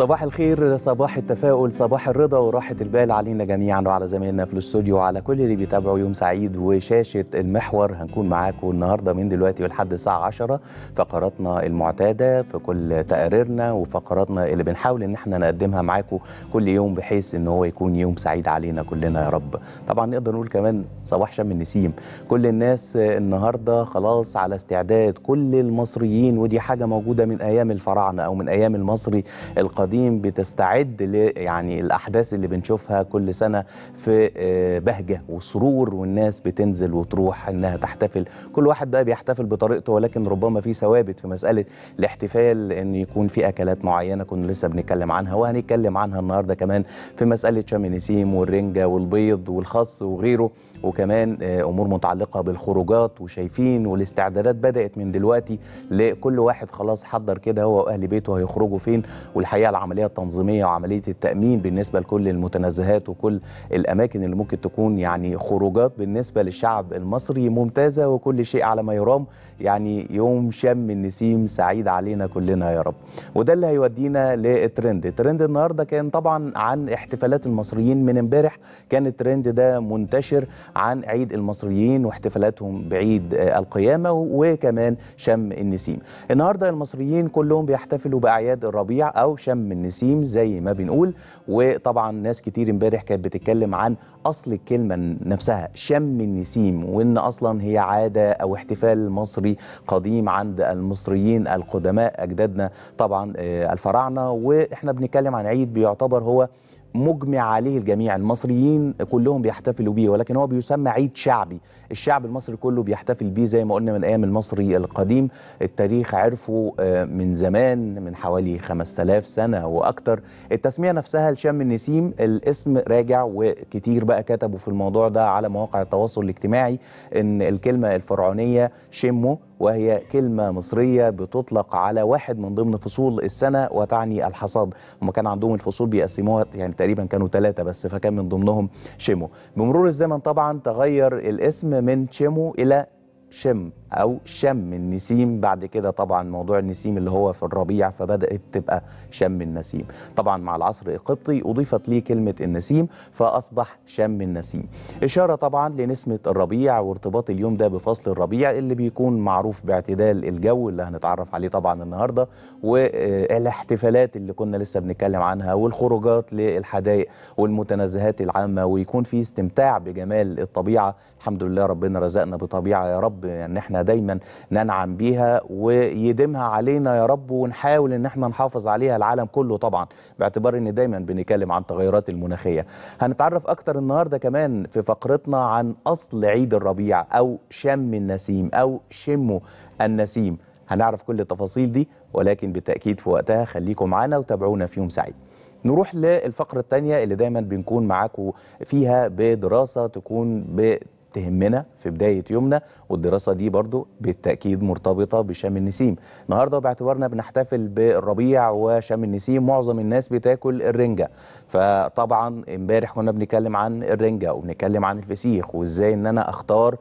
صباح الخير صباح التفاؤل صباح الرضا وراحة البال علينا جميعا وعلى زمايلنا في الاستوديو وعلى كل اللي بيتابعوا يوم سعيد وشاشة المحور هنكون معاكم النهاردة من دلوقتي ولحد الساعة 10 فقراتنا المعتادة في كل تقاريرنا وفقراتنا اللي بنحاول ان احنا نقدمها معاكم كل يوم بحيث ان هو يكون يوم سعيد علينا كلنا يا رب طبعا نقدر نقول كمان صباح شم النسيم كل الناس النهاردة خلاص على استعداد كل المصريين ودي حاجة موجودة من ايام الفراعنة او من ايام المصري القديم بتستعد ل يعني الاحداث اللي بنشوفها كل سنه في بهجه وسرور والناس بتنزل وتروح انها تحتفل كل واحد بقى بيحتفل بطريقته ولكن ربما في ثوابت في مساله الاحتفال ان يكون في اكلات معينه كنا لسه بنتكلم عنها وهنتكلم عنها النهارده كمان في مساله شم النسيم والرنجه والبيض والخس وغيره وكمان امور متعلقه بالخروجات وشايفين والاستعدادات بدات من دلوقتي لكل واحد خلاص حضر كده هو واهل بيته هيخرجوا فين والحقيقه العمليه التنظيميه وعمليه التامين بالنسبه لكل المتنزهات وكل الاماكن اللي ممكن تكون يعني خروجات بالنسبه للشعب المصري ممتازه وكل شيء على ما يرام يعني يوم شم النسيم سعيد علينا كلنا يا رب وده اللي هيودينا للترند الترند النهارده كان طبعا عن احتفالات المصريين من امبارح كان الترند ده منتشر عن عيد المصريين واحتفالاتهم بعيد القيامه وكمان شم النسيم النهارده المصريين كلهم بيحتفلوا باعياد الربيع او شم النسيم زي ما بنقول وطبعا ناس كتير امبارح كانت بتتكلم عن اصل الكلمه نفسها شم النسيم وان اصلا هي عاده او احتفال مصري قديم عند المصريين القدماء اجدادنا طبعا الفراعنه واحنا بنتكلم عن عيد بيعتبر هو مجمع عليه الجميع المصريين كلهم بيحتفلوا بيه ولكن هو بيسمى عيد شعبي الشعب المصري كله بيحتفل بيه زي ما قلنا من ايام المصري القديم التاريخ عرفه من زمان من حوالي 5000 سنه واكتر التسميه نفسها لشم النسيم الاسم راجع وكتير بقى كتبوا في الموضوع ده على مواقع التواصل الاجتماعي ان الكلمه الفرعونيه شمو وهي كلمة مصرية بتطلق على واحد من ضمن فصول السنة وتعني الحصاد هم كان عندهم الفصول بيقسموها يعني تقريبا كانوا ثلاثة بس فكان من ضمنهم شمو بمرور الزمن طبعا تغير الاسم من شمو إلى شم او شم النسيم بعد كده طبعا موضوع النسيم اللي هو في الربيع فبدات تبقى شم النسيم طبعا مع العصر القبطي اضيفت ليه كلمه النسيم فاصبح شم النسيم اشاره طبعا لنسمه الربيع وارتباط اليوم ده بفصل الربيع اللي بيكون معروف باعتدال الجو اللي هنتعرف عليه طبعا النهارده والاحتفالات اللي كنا لسه بنتكلم عنها والخروجات للحدائق والمتنزهات العامه ويكون في استمتاع بجمال الطبيعه الحمد لله ربنا رزقنا بطبيعه يا رب يعني احنا دايما ننعم بيها ويديمها علينا يا رب ونحاول ان احنا نحافظ عليها العالم كله طبعا باعتبار ان دايما بنتكلم عن تغيرات المناخيه هنتعرف اكتر النهارده كمان في فقرتنا عن اصل عيد الربيع او شم النسيم او شموا النسيم هنعرف كل التفاصيل دي ولكن بالتاكيد في وقتها خليكم معانا وتابعونا في يوم سعيد نروح للفقرة الثانية اللي دايما بنكون معاكم فيها بدراسة تكون ب تهمنا في بداية يومنا والدراسة دي برضو بالتأكيد مرتبطة بشم النسيم النهاردة باعتبارنا بنحتفل بالربيع وشم النسيم معظم الناس بتاكل الرنجة فطبعا امبارح كنا بنتكلم عن الرنجة وبنتكلم عن الفسيخ وازاي ان انا اختار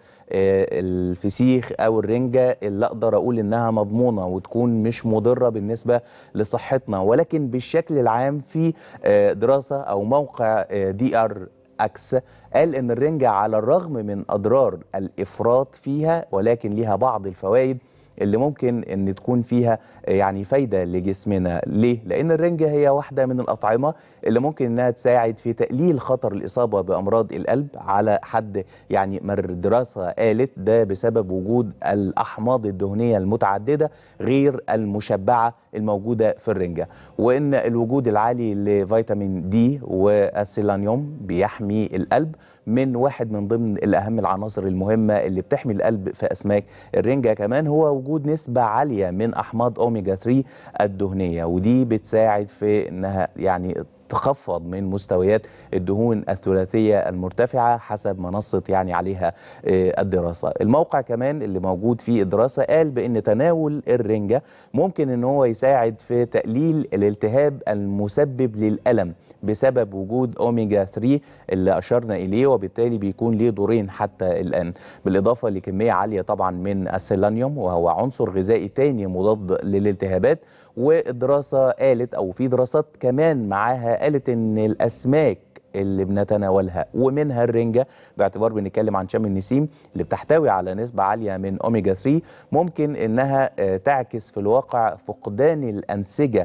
الفسيخ او الرنجة اللي اقدر اقول انها مضمونة وتكون مش مضرة بالنسبة لصحتنا ولكن بالشكل العام في دراسة او موقع دي ار اكس قال ان الرنجة على الرغم من اضرار الافراط فيها ولكن ليها بعض الفوائد اللي ممكن ان تكون فيها يعني فايده لجسمنا ليه لان الرنجه هي واحده من الاطعمه اللي ممكن انها تساعد في تقليل خطر الاصابه بامراض القلب على حد يعني ما الدراسه قالت ده بسبب وجود الاحماض الدهنيه المتعدده غير المشبعه الموجوده في الرنجه وان الوجود العالي لفيتامين دي والسيلانيوم بيحمي القلب من واحد من ضمن الاهم العناصر المهمه اللي بتحمي القلب في اسماك الرنجه كمان هو وجود نسبه عاليه من احماض اوميجا 3 الدهنيه ودي بتساعد في انها يعني تخفض من مستويات الدهون الثلاثيه المرتفعه حسب منصه يعني عليها الدراسه الموقع كمان اللي موجود فيه الدراسه قال بان تناول الرنجه ممكن ان هو يساعد في تقليل الالتهاب المسبب للالم بسبب وجود اوميجا 3 اللي اشرنا اليه وبالتالي بيكون ليه دورين حتى الان بالاضافه لكميه عاليه طبعا من السيلانيوم وهو عنصر غذائي تاني مضاد للالتهابات والدراسه قالت او في دراسات كمان معاها قالت ان الاسماك اللي بنتناولها ومنها الرنجة باعتبار بنتكلم عن شم النسيم اللي بتحتوي على نسبة عالية من أوميجا 3 ممكن إنها تعكس في الواقع فقدان الأنسجة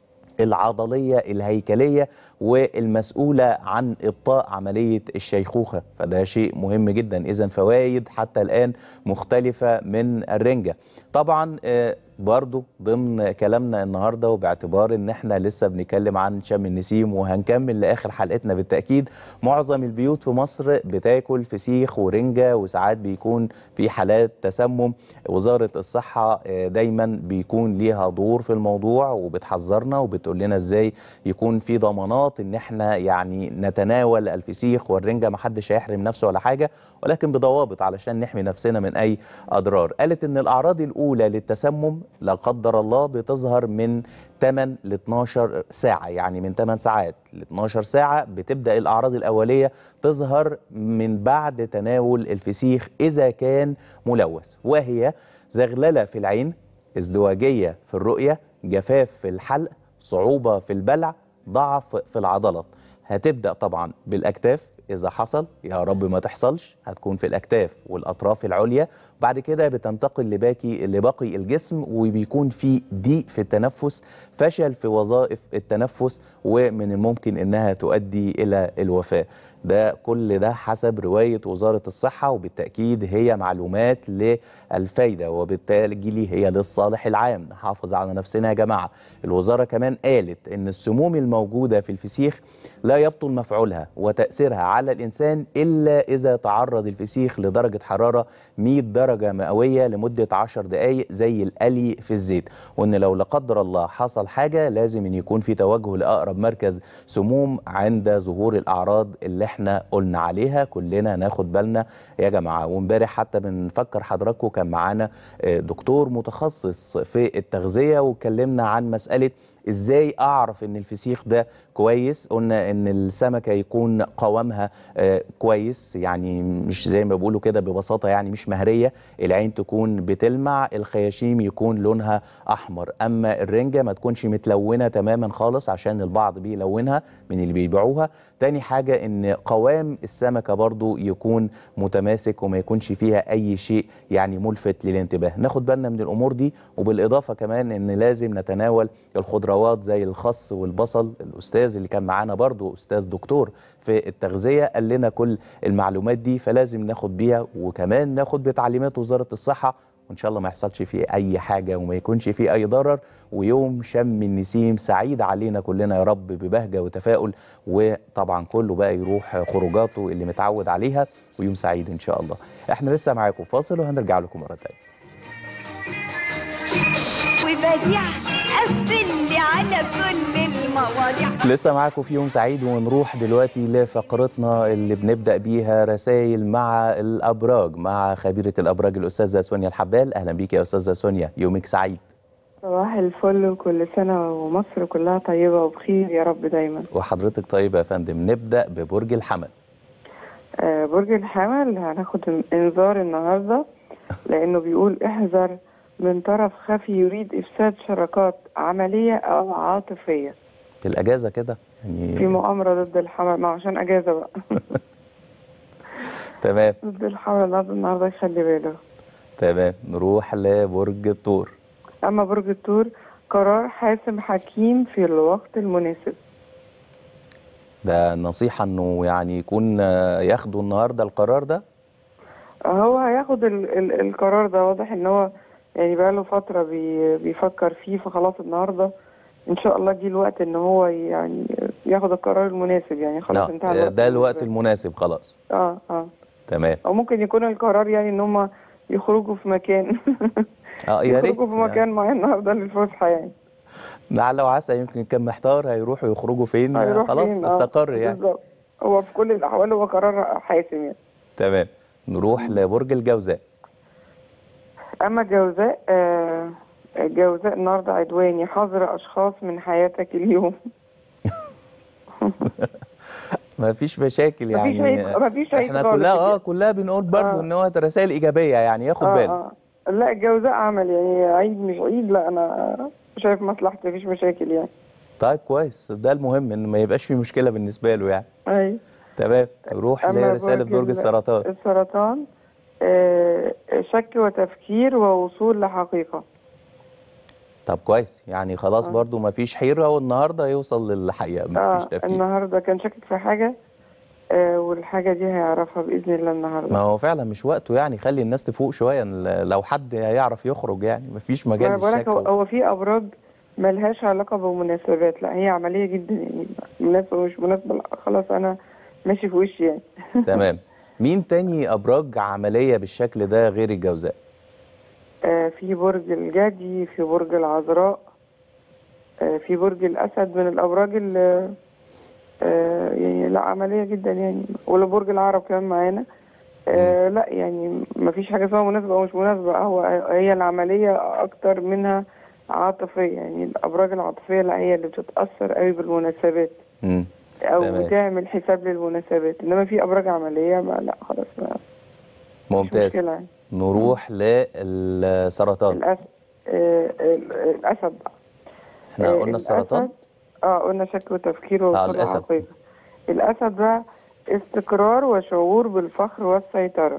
العضلية الهيكلية والمسؤولة عن إبطاء عملية الشيخوخة فده شيء مهم جدا إذا فوائد حتى الآن مختلفة من الرنجة طبعا برضو ضمن كلامنا النهاردة وباعتبار ان احنا لسه بنتكلم عن شم النسيم وهنكمل لاخر حلقتنا بالتأكيد معظم البيوت في مصر بتاكل فسيخ ورنجة وساعات بيكون في حالات تسمم وزارة الصحة دايما بيكون ليها دور في الموضوع وبتحذرنا وبتقول لنا ازاي يكون في ضمانات ان احنا يعني نتناول الفسيخ والرنجة محدش هيحرم نفسه ولا حاجة ولكن بضوابط علشان نحمي نفسنا من اي اضرار قالت ان الاعراض الاولى للتسمم لا قدر الله بتظهر من 8 ل 12 ساعة يعني من 8 ساعات ل 12 ساعة بتبدأ الأعراض الأولية تظهر من بعد تناول الفسيخ إذا كان ملوث وهي زغللة في العين ازدواجية في الرؤية جفاف في الحلق صعوبة في البلع ضعف في العضلات هتبدأ طبعا بالأكتاف إذا حصل يا رب ما تحصلش هتكون في الأكتاف والأطراف العليا بعد كده بتنتقل لباقي لباقي الجسم وبيكون في ضيق في التنفس فشل في وظائف التنفس ومن الممكن انها تؤدي الى الوفاه ده كل ده حسب روايه وزاره الصحه وبالتاكيد هي معلومات للفايده وبالتالي هي للصالح العام نحافظ على نفسنا يا جماعه الوزاره كمان قالت ان السموم الموجوده في الفسيخ لا يبطل مفعولها وتاثيرها على الانسان الا اذا تعرض الفسيخ لدرجه حراره 100 درجه مئويه لمده 10 دقائق زي القلي في الزيت وان لو لا قدر الله حصل حاجه لازم ان يكون في توجه لاقرب مركز سموم عند ظهور الاعراض اللي احنا قلنا عليها كلنا ناخد بالنا يا جماعه وامبارح حتى بنفكر حضراتكم كان معانا دكتور متخصص في التغذيه واتكلمنا عن مساله ازاي اعرف ان الفسيخ ده كويس قلنا ان السمكه يكون قوامها آه كويس يعني مش زي ما بيقولوا كده ببساطه يعني مش مهريه العين تكون بتلمع الخياشيم يكون لونها احمر اما الرنجه ما تكونش متلونه تماما خالص عشان البعض بيلونها من اللي بيبيعوها تاني حاجه ان قوام السمكه برضو يكون متماسك وما يكونش فيها اي شيء يعني ملفت للانتباه ناخد بالنا من الامور دي وبالاضافه كمان ان لازم نتناول الخضروات زي الخس والبصل الاستاذ اللي كان معانا برضو استاذ دكتور في التغذيه قال لنا كل المعلومات دي فلازم ناخد بيها وكمان ناخد بتعليمات وزاره الصحه وان شاء الله ما يحصلش فيه اي حاجه وما يكونش فيه اي ضرر ويوم شم النسيم سعيد علينا كلنا يا رب ببهجه وتفاؤل وطبعا كله بقى يروح خروجاته اللي متعود عليها ويوم سعيد ان شاء الله احنا لسه معاكم فاصل وهنرجع لكم مره ثانيه وبديع قفل لي على كل المواضيع لسه معاكم في يوم سعيد ونروح دلوقتي لفقرتنا اللي بنبدا بيها رسائل مع الابراج مع خبيره الابراج الاستاذه سونيا الحبال اهلا بيك يا استاذه سونيا يومك سعيد صباح الفل وكل سنة ومصر كلها طيبة وبخير يا رب دايما وحضرتك طيبه يا فندم نبدا ببرج الحمل آه برج الحمل هناخد انذار النهاردة لأنه بيقول احذر من طرف خفي يريد إفساد شراكات عملية أو عاطفية في الاجازه كده يعني في مؤامرة ضد الحمل ما عشان أجازة بقى تمام ضد الحمل النهارده النهارده يخلي باله تمام نروح لبرج الثور أما برج الثور قرار حاسم حكيم في الوقت المناسب ده نصيحه انه يعني يكون آه، ياخدوا النهارده القرار ده هو هياخد ال ال القرار ده واضح ان هو يعني بقاله فترة بي بيفكر فيه فخلاص النهاردة ان شاء الله جه الوقت ان هو يعني ياخد القرار المناسب يعني خلاص انتهى لا الوقت ده الوقت بالنسبة له. المناسب خلاص اه اه تمام او ممكن يكون القرار يعني ان هم يخرجوا في مكان اه يا ريت يخرجوا في مكان معين النهارده للفسحة يعني لعل وعسى يمكن كان محتار هيروحوا يخرجوا فين هيروح خلاص فين؟ آه، استقر يعني بالظبط هو في كل الاحوال هو قرار حاسم يعني تمام نروح لبرج الجوزاء اما الجوزاء آه الجوزاء النهارده عدواني حذر اشخاص من حياتك اليوم ما فيش مشاكل مفيش يعني عيب- مفيش عيب احنا خالص كلها اه كده. كلها بنقول برضو آه. ان هو رسائل ايجابيه يعني ياخد آه باله آه. لا الجوزاء عمل يعني عيد مش عيد لا انا شايف مصلحتي مفيش مشاكل يعني طيب كويس ده المهم ان ما يبقاش في مشكله بالنسبه له يعني اي تمام نروح أما لرساله برج برج ال- السرطان السرطان آه شك وتفكير ووصول لحقيقة طب كويس يعني خلاص آه. برضو ما فيش حيره والنهارده يوصل للحقيقه ما آه فيش تفكير النهارده كان شاكك في حاجة آه والحاجة دي هيعرفها بإذن الله ما النهارده هو فعلا مش وقته يعني خلي الناس تفوق شويه ل- لو حد هيعرف يخرج يعني ما فيش ما مجال انا بقولك هو, للشك هو في ابراج ملهاش علاقه بمناسبات لا هي عمليه جدا يعني مناسبه مش مناسبه لا خلاص انا ماشي في وشي يعني تمام مين تاني ابراج عمليه بالشكل ده غير الجوزاء آه في برج الجدي في برج العذراء آه في برج الاسد من الابراج اللي آه يعني لا عمليه جدا يعني ولا برج العرب كمان معانا آه لا يعني ما فيش حاجه اسمها مناسبه او مش مناسبه هو هي العمليه اكتر منها عاطفيه يعني الابراج العاطفيه لا هي اللي بتتاثر قوي بالمناسبات مم. او تمام. بتعمل حساب للمناسبات انما في ابراج عمليه ما لا خلاص ما مش ممتاز مشكله يعني نروح للسرطان الأسد آه ال- الاسد بقى احنا آه، قلنا السرطان الأسد- اه قلنا شك وتفكير آه، ووصول الأسد. حقيقة الاسد بقى استقرار وشعور بالفخر والسيطره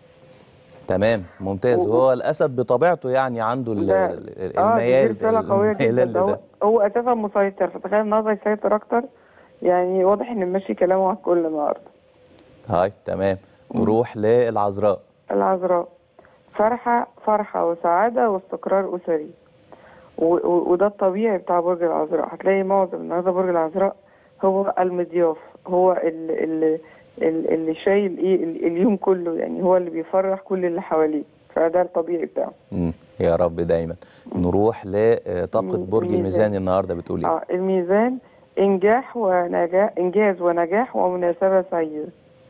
تمام ممتاز و- هو الاسد بطبيعته يعني عنده ال- ده- ال- اه دي الميال رساله قويه جدا الميلان ده هو, لده هو اساسا مسيطر فتخيل النهارده يسيطر اكتر يعني واضح ان ماشي كلامه على الكل النهارده هاي تمام نروح للعذراء العذراء فرحة فرحة وسعادة واستقرار أسري و- و- وده الطبيعي بتاع برج العذراء هتلاقي معظم النهارده برج العذراء هو المضياف هو اللي, اللي, اللي شايل ايه ال- اليوم كله يعني هو اللي بيفرح كل اللي حواليه فده الطبيعي بتاعه مم. يا رب دايما نروح لطاقة مي- برج ميزان. الميزان النهارده بتقول ايه اه الميزان انجاح ونجاح انجاز ونجاح ومناسبة سعيدة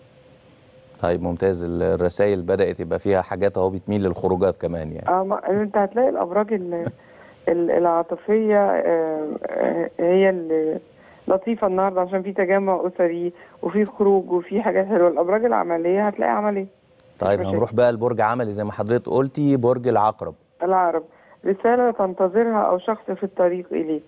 طيب ممتاز الرسائل بدأت يبقى فيها حاجات اهو بتميل للخروجات كمان يعني اه ما انت هتلاقي الابراج ال- ال- العاطفيه آه، آه، هي اللي لطيفه النهارده عشان في تجمع اسري وفي خروج وفي حاجات حلوه الابراج العمليه هتلاقي عمليه طيب مشاكل. هنروح بقى لبرج عملي زي ما حضرتك قلتي برج العقرب العرب رساله تنتظرها او شخص في الطريق اليك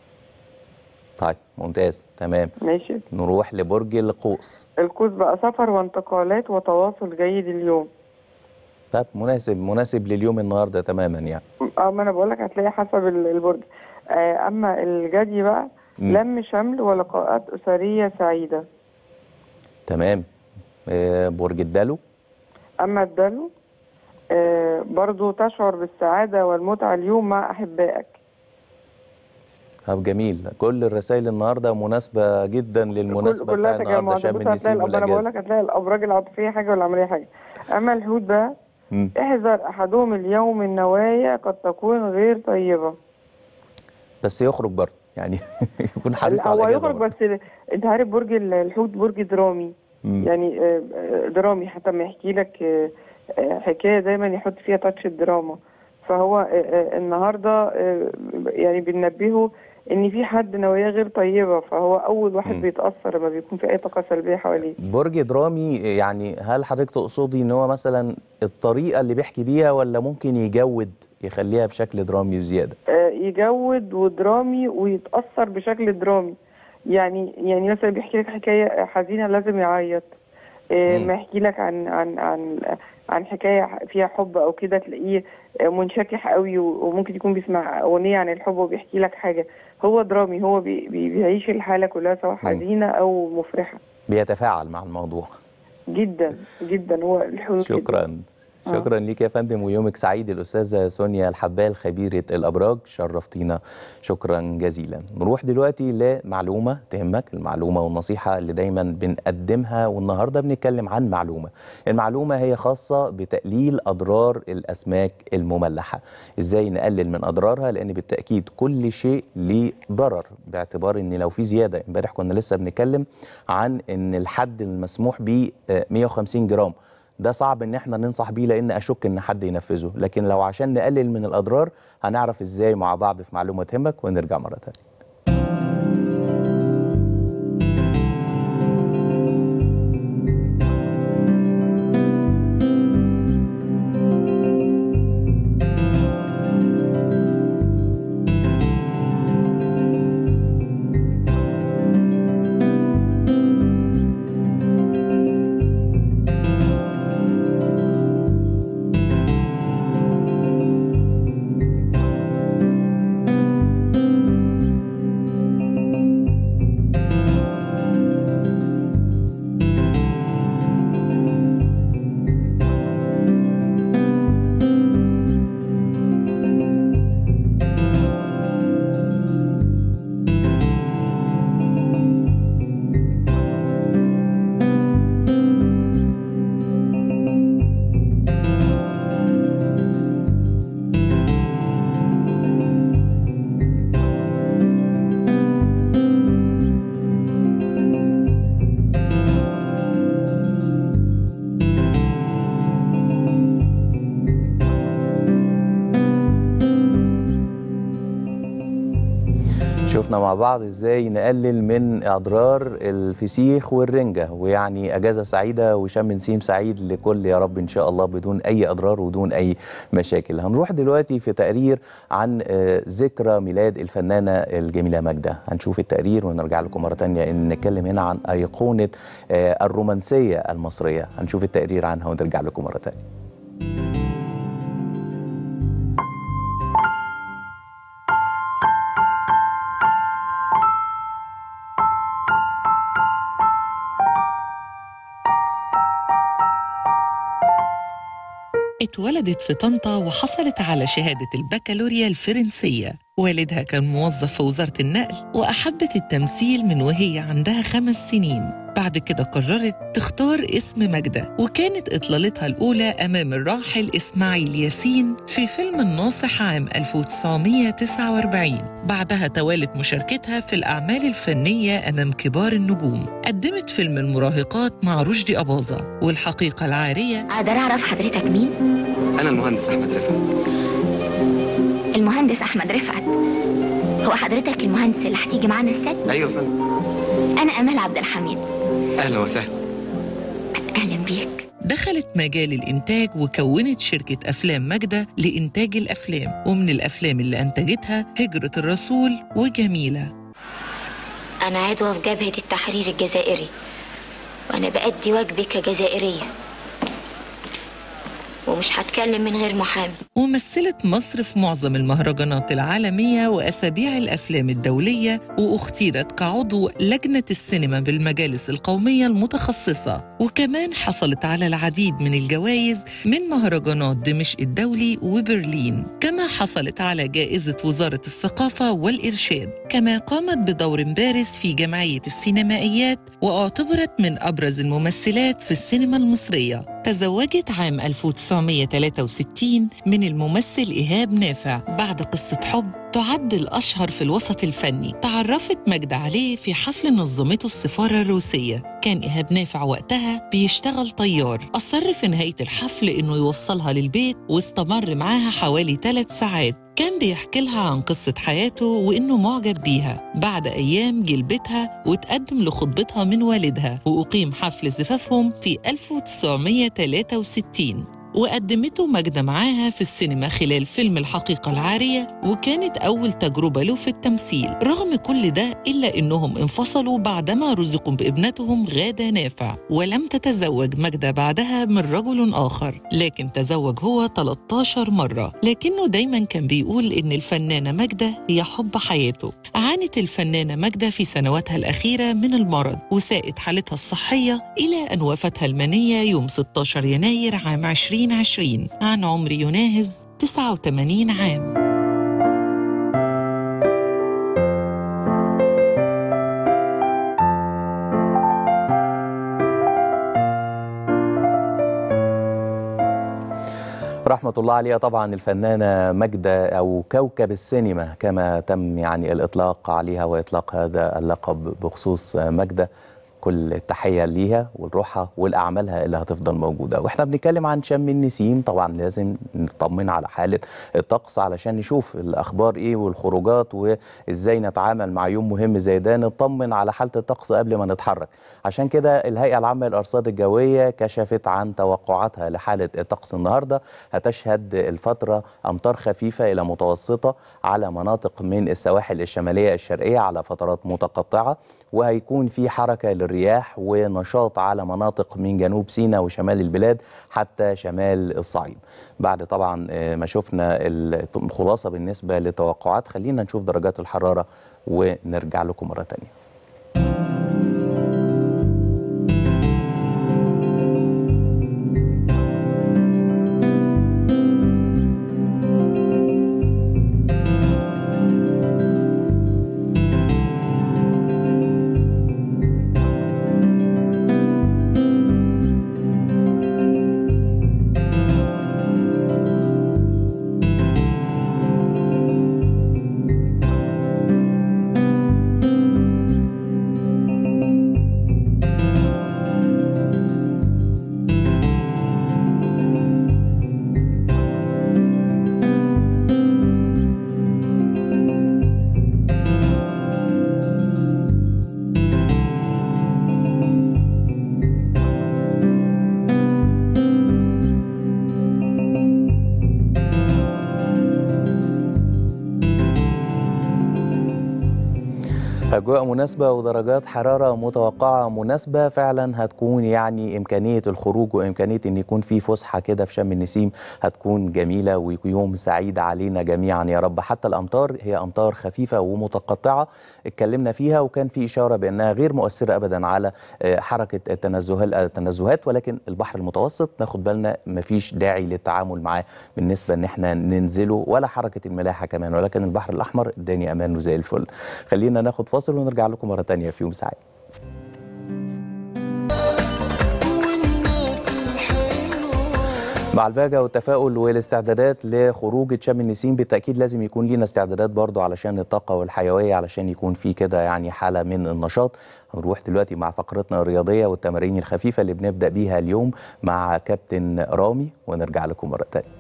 طيب ممتاز تمام ماشي نروح لبرج القوس القوس بقى سفر وانتقالات وتواصل جيد اليوم طيب مناسب مناسب لليوم النهارده تماما يعني اه ما انا بقول لك هتلاقي حسب ال- البرج آه اما الجدي بقى مم. لم شمل ولقاءات اسريه سعيده تمام آه، برج الدلو أما الدلو آه برضو تشعر بالسعادة والمتعة اليوم مع أحبائك طب جميل كل الرسائل النهارده مناسبة جدا للمناسبة كل- كلها بتاع النهارده تجمعات شم بص هتلاقي النسيم الأب- أنا بقول والأجازة لك هتلاقي الأبراج العاطفية حاجة والعملية حاجة أما الحوت بقى مم. احذر أحدهم اليوم النوايا قد تكون غير طيبة بس يخرج برضه يعني يكون حريص هو على الأجازة يخرج برضه. بس أنت عارف برج ال- الحوت برج درامي مم. يعني آه، آه، درامي حتى ما يحكي لك آه، آه، حكاية دايما يحط فيها تاتش الدراما فهو آه، آه، النهارده آه، يعني بننبهه ان في حد نواياه غير طيبه فهو اول واحد مم. بيتاثر لما بيكون في اي طاقه سلبيه حواليه برج درامي يعني هل حضرتك تقصدي ان هو مثلا الطريقة اللي بيحكي بيها ولا ممكن يجود يخليها بشكل درامي زيادة آه، يجود ودرامي ويتاثر بشكل درامي يعني يعني مثلا بيحكي لك حكايه حزينه لازم يعيط آه، مم. ما يحكي لك عن عن عن عن حكايه فيها حب او كده تلاقيه آه، منشكح قوي و- وممكن يكون بيسمع اغنيه عن الحب وبيحكي لك حاجه هو درامي هو بي بي بيعيش الحاله كلها سواء حزينه او مفرحه بيتفاعل مع الموضوع جدا جدا هو الحلول كده. شكرا شكرا ليك يا فندم ويومك سعيد الاستاذه سونيا الحبال خبيره الابراج شرفتينا شكرا جزيلا نروح دلوقتي لمعلومه تهمك المعلومه والنصيحه اللي دايما بنقدمها والنهارده بنتكلم عن معلومه المعلومه هي خاصه بتقليل اضرار الاسماك المملحه ازاي نقلل من اضرارها لان بالتاكيد كل شيء ليه ضرر باعتبار ان لو في زياده امبارح كنا لسه بنتكلم عن ان الحد المسموح به آه، 150 جرام ده صعب ان احنا ننصح بيه لان اشك ان حد ينفذه لكن لو عشان نقلل من الاضرار هنعرف ازاي مع بعض في معلومه تهمك ونرجع مره تانية شفنا مع بعض ازاي نقلل من اضرار الفسيخ والرنجه ويعني اجازه سعيده وشم نسيم سعيد لكل يا رب ان شاء الله بدون اي اضرار ودون اي مشاكل هنروح دلوقتي في تقرير عن آه، ذكرى ميلاد الفنانه الجميله ماجده هنشوف التقرير ونرجع لكم مره تانية ان نتكلم هنا عن ايقونه آه، الرومانسيه المصريه هنشوف التقرير عنها ونرجع لكم مره تانية اتولدت في طنطا وحصلت على شهادة البكالوريا الفرنسية والدها كان موظف في وزارة النقل وأحبت التمثيل من وهي عندها خمس سنين بعد كده قررت تختار اسم ماجدة وكانت إطلالتها الأولى أمام الراحل إسماعيل ياسين في فيلم الناصح عام 1949 بعدها توالت مشاركتها في الأعمال الفنية أمام كبار النجوم قدمت فيلم المراهقات مع رشدي أباظة والحقيقة العارية اقدر اعرف حضرتك مين أنا المهندس أحمد رفعت المهندس احمد رفعت هو حضرتك المهندس اللي هتيجي معانا الست أيوة يا فندم انا امال عبد الحميد أهلا وسهلا اهلا بيك دخلت مجال الإنتاج وكونت شركة أفلام ماجدة لإنتاج الأفلام ومن الأفلام اللي أنتجتها هجرة الرسول وجميلة انا عضوة في جبهة التحرير الجزائري وانا بأدي واجبي كجزائرية ومش هتكلم من غير محامي ومثلت مصر في معظم المهرجانات العالمية وأسابيع الأفلام الدولية واختيرت كعضو لجنة السينما بالمجالس القومية المتخصصة وكمان حصلت على العديد من الجوائز من مهرجانات دمشق الدولي وبرلين كما حصلت على جائزة وزارة الثقافة والإرشاد كما قامت بدور بارز في جمعية السينمائيات واعتبرت من أبرز الممثلات في السينما المصرية تزوجت عام 1963 من الممثل إيهاب نافع بعد قصة حب تعد الأشهر في الوسط الفني تعرفت ماجدة عليه في حفل نظمته السفارة الروسية كان إيهاب نافع وقتها بيشتغل طيار أصر في نهاية الحفل إنه يوصلها للبيت واستمر معاها حوالي ثلاث ساعات كان بيحكي لها عن قصة حياته وإنه معجب بيها بعد أيام جلبتها وتقدم لخطبتها من والدها وأقيم حفل زفافهم في 1963 وقدمته ماجدة معاها في السينما خلال فيلم الحقيقة العارية وكانت أول تجربة له في التمثيل رغم كل ده إلا إنهم انفصلوا بعدما رزقوا بابنتهم غادة نافع ولم تتزوج ماجدة بعدها من رجل آخر لكن تزوج هو 13 مرة لكنه دايما كان بيقول إن الفنانة ماجدة هي حب حياته عانت الفنانة ماجدة في سنواتها الأخيرة من المرض وساءت حالتها الصحية إلى أن وفتها المنية يوم 16 يناير عام 20 2020 عن عمر يناهز 89 عام رحمة الله عليها طبعا الفنانة ماجدة أو كوكب السينما كما تم يعني الإطلاق عليها وإطلاق هذا اللقب بخصوص ماجدة كل التحية ليها ولروحها والأعمالها اللي هتفضل موجودة وإحنا بنتكلم عن شم النسيم طبعا لازم نطمن على حالة الطقس علشان نشوف الأخبار إيه والخروجات وإزاي نتعامل مع يوم مهم زي ده نطمن على حالة الطقس قبل ما نتحرك عشان كده الهيئة العامة للأرصاد الجوية كشفت عن توقعاتها لحالة الطقس النهاردة هتشهد الفترة أمطار خفيفة إلى متوسطة على مناطق من السواحل الشمالية الشرقية على فترات متقطعة وهيكون في حركة للرياح ونشاط على مناطق من جنوب سيناء وشمال البلاد حتى شمال الصعيد بعد طبعا آه، ما شفنا الخلاصة بالنسبة للتوقعات خلينا نشوف درجات الحرارة ونرجع لكم مرة تانية أجواء مناسبة ودرجات حرارة متوقعة مناسبة فعلا هتكون يعني إمكانية الخروج وإمكانية إن يكون في فسحة كده في شم النسيم هتكون جميلة ويوم سعيد علينا جميعا يا رب حتى الأمطار هي أمطار خفيفة ومتقطعة اتكلمنا فيها وكان في إشارة بأنها غير مؤثرة أبدا على آه، حركة التنزهات التنزهات ولكن البحر المتوسط ناخد بالنا مفيش داعي للتعامل معاه بالنسبة إن احنا ننزله ولا حركة الملاحة كمان ولكن البحر الأحمر الدنيا أمان وزي الفل خلينا ناخد فاصل ونرجع لكم مرة تانية في يوم سعيد مع البهجة والتفاؤل والاستعدادات لخروج شم النسيم بالتأكيد لازم يكون لينا استعدادات برضو علشان الطاقة والحيوية علشان يكون في كده يعني حالة من النشاط هنروح دلوقتي مع فقرتنا الرياضية والتمارين الخفيفة اللي بنبدأ بيها اليوم مع كابتن رامي ونرجع لكم مرة تانية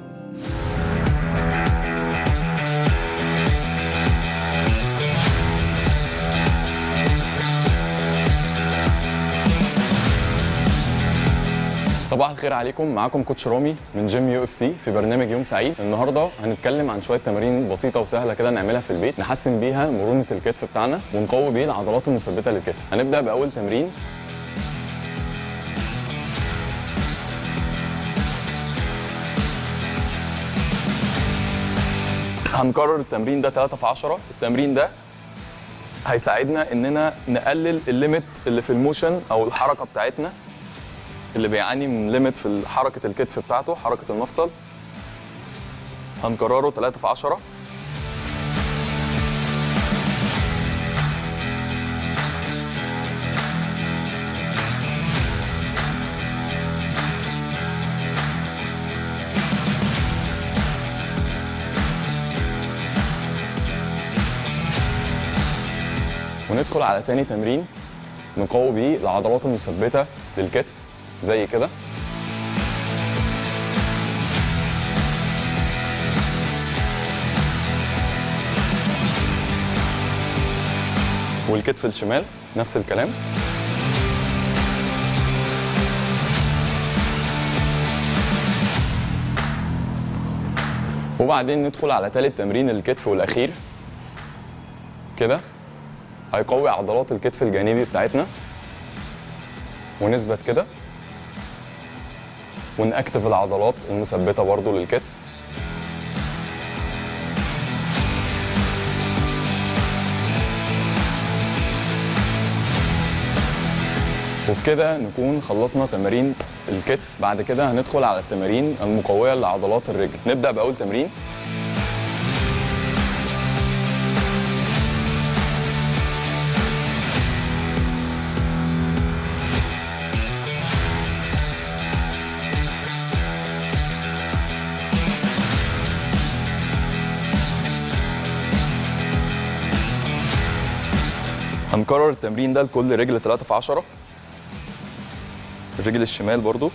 صباح الخير عليكم معاكم كوتش رامي من جيم يو اف سي في برنامج يوم سعيد النهارده هنتكلم عن شويه تمارين بسيطه وسهله كده نعملها في البيت نحسن بيها مرونه الكتف بتاعنا ونقوي بيه العضلات المثبته للكتف هنبدا باول تمرين هنكرر التمرين ده 3 في 10 التمرين ده هيساعدنا اننا نقلل الليميت اللي في الموشن او الحركه بتاعتنا اللي بيعاني من ليميت في حركه الكتف بتاعته حركه المفصل هنكرره 3 في 10 وندخل على تاني تمرين نقوي بيه العضلات المثبته للكتف زي كده والكتف الشمال نفس الكلام وبعدين ندخل على تالت تمرين الكتف والاخير كده هيقوي عضلات الكتف الجانبي بتاعتنا ونثبت كده ونأكتف العضلات المثبتة برضو للكتف وبكده نكون خلصنا تمارين الكتف بعد كده هندخل على التمارين المقويه لعضلات الرجل نبدا باول تمرين هنكرر التمرين ده لكل رجل 3 في 10 الرجل الشمال برضو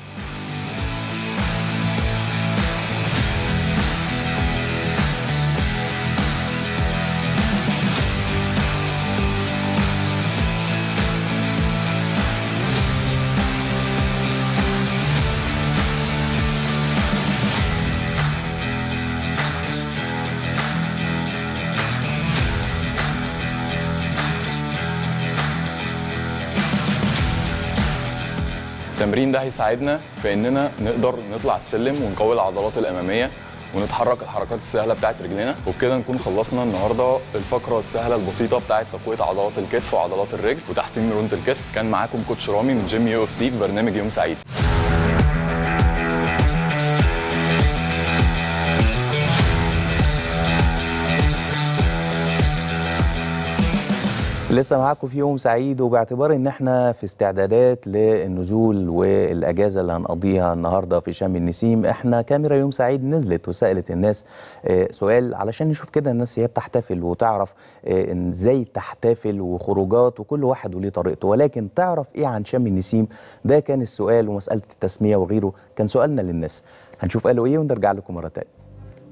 التمرين ده هيساعدنا في اننا نقدر نطلع السلم ونقوي العضلات الاماميه ونتحرك الحركات السهله بتاعت رجلنا وبكده نكون خلصنا النهارده الفقره السهله البسيطه بتاعت تقويه عضلات الكتف وعضلات الرجل وتحسين مرونه الكتف كان معاكم كوتش رامي من جيم يو اف سي في برنامج يوم سعيد لسه معاكم في يوم سعيد وباعتبار ان احنا في استعدادات للنزول والاجازه اللي هنقضيها النهارده في شم النسيم احنا كاميرا يوم سعيد نزلت وسالت الناس آه، سؤال علشان نشوف كده الناس هي بتحتفل وتعرف آه، إن ازاي تحتفل وخروجات وكل واحد وليه طريقته ولكن تعرف ايه عن شم النسيم ده كان السؤال ومساله التسميه وغيره كان سؤالنا للناس هنشوف قالوا ايه ونرجع لكم مره تانية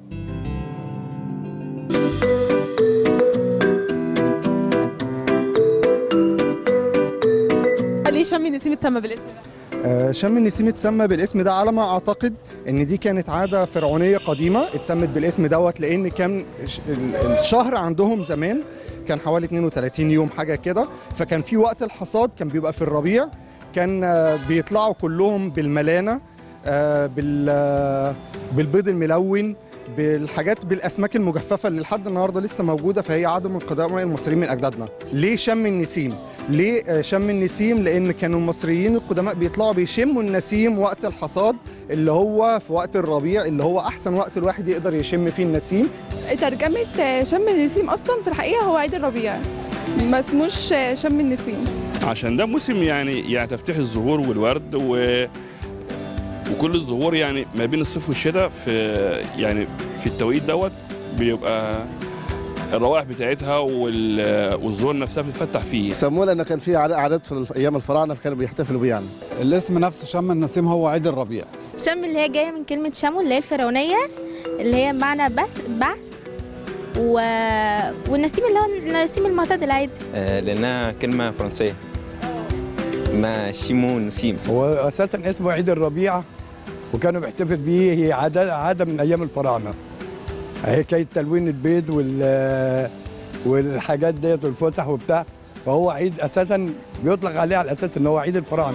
ليه شم النسيم اتسمى بالاسم ده؟ آه، شم النسيم اتسمى بالاسم ده على ما اعتقد ان دي كانت عاده فرعونيه قديمه اتسمت بالاسم دوت لان كان ش- ال- الشهر عندهم زمان كان حوالي 32 يوم حاجه كده فكان في وقت الحصاد كان بيبقى في الربيع كان آه، بيطلعوا كلهم بالملانه آه، بال آه، بالبيض الملون بالحاجات بالاسماك المجففه اللي لحد النهارده لسه موجوده فهي عاده من قدماء المصريين من اجدادنا ليه شم النسيم ليه آه، شم النسيم لان كانوا المصريين القدماء بيطلعوا بيشموا النسيم وقت الحصاد اللي هو في وقت الربيع اللي هو احسن وقت الواحد يقدر يشم فيه النسيم ترجمة شم النسيم أصلا في الحقيقة هو عيد الربيع ما اسموش شم النسيم عشان ده موسم يعني يعني تفتيح الزهور والورد و وكل الزهور يعني ما بين الصيف والشتاء في يعني في التوقيت دوت بيبقى الروائح بتاعتها وال- والزهور نفسها بتتفتح فيه سموه لان كان في عاد- عادات في الف- ايام الفراعنه فكانوا بيحتفلوا بيه يعني الاسم نفسه شم النسيم هو عيد الربيع شم اللي هي جايه من كلمه شمو اللي هي الفرعونيه اللي هي بمعنى بث بعث و... والنسيم اللي هو النسيم المعتدل العادي آه، لانها كلمه فرنسيه ما شيمو نسيم هو اساسا اسمه عيد الربيع وكانوا بيحتفل بيه هي عاده عاده من ايام الفراعنه حكايه تلوين البيض وال والحاجات ديت والفسح وبتاع فهو عيد اساسا بيطلق عليه على اساس ان هو عيد الفراعنه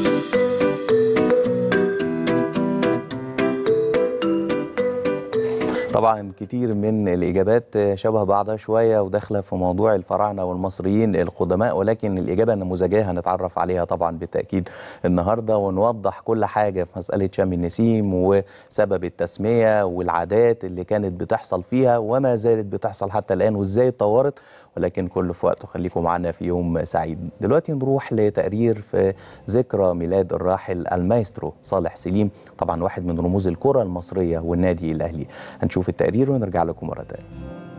طبعا كتير من الاجابات شبه بعضها شويه وداخله في موضوع الفراعنه والمصريين القدماء ولكن الاجابه النموذجيه هنتعرف عليها طبعا بالتاكيد النهارده ونوضح كل حاجه في مساله شم النسيم وسبب التسميه والعادات اللي كانت بتحصل فيها وما زالت بتحصل حتى الان وازاي اتطورت ولكن كله في وقته خليكم معنا في يوم سعيد دلوقتي نروح لتقرير في ذكرى ميلاد الراحل المايسترو صالح سليم طبعا واحد من رموز الكره المصريه والنادي الاهلي هنشوف التقرير ونرجع لكم مره تانية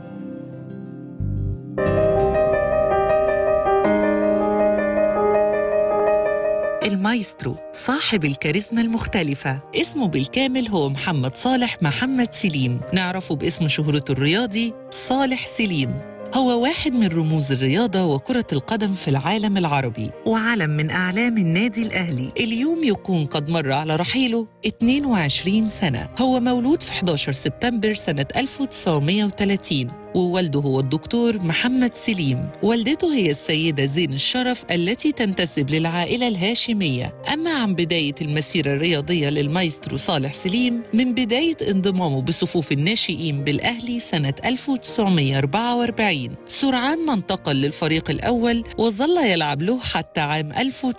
المايسترو صاحب الكاريزما المختلفة اسمه بالكامل هو محمد صالح محمد سليم نعرفه باسم شهرته الرياضي صالح سليم هو واحد من رموز الرياضة وكرة القدم في العالم العربي وعلم من أعلام النادي الأهلي اليوم يكون قد مر على رحيله 22 سنة هو مولود في 11 سبتمبر سنة 1930 ووالده هو الدكتور محمد سليم والدته هي السيدة زين الشرف التي تنتسب للعائلة الهاشمية أما عن بداية المسيرة الرياضية للمايسترو صالح سليم من بداية انضمامه بصفوف الناشئين بالأهلي سنة 1944 سرعان ما انتقل للفريق الأول وظل يلعب له حتى عام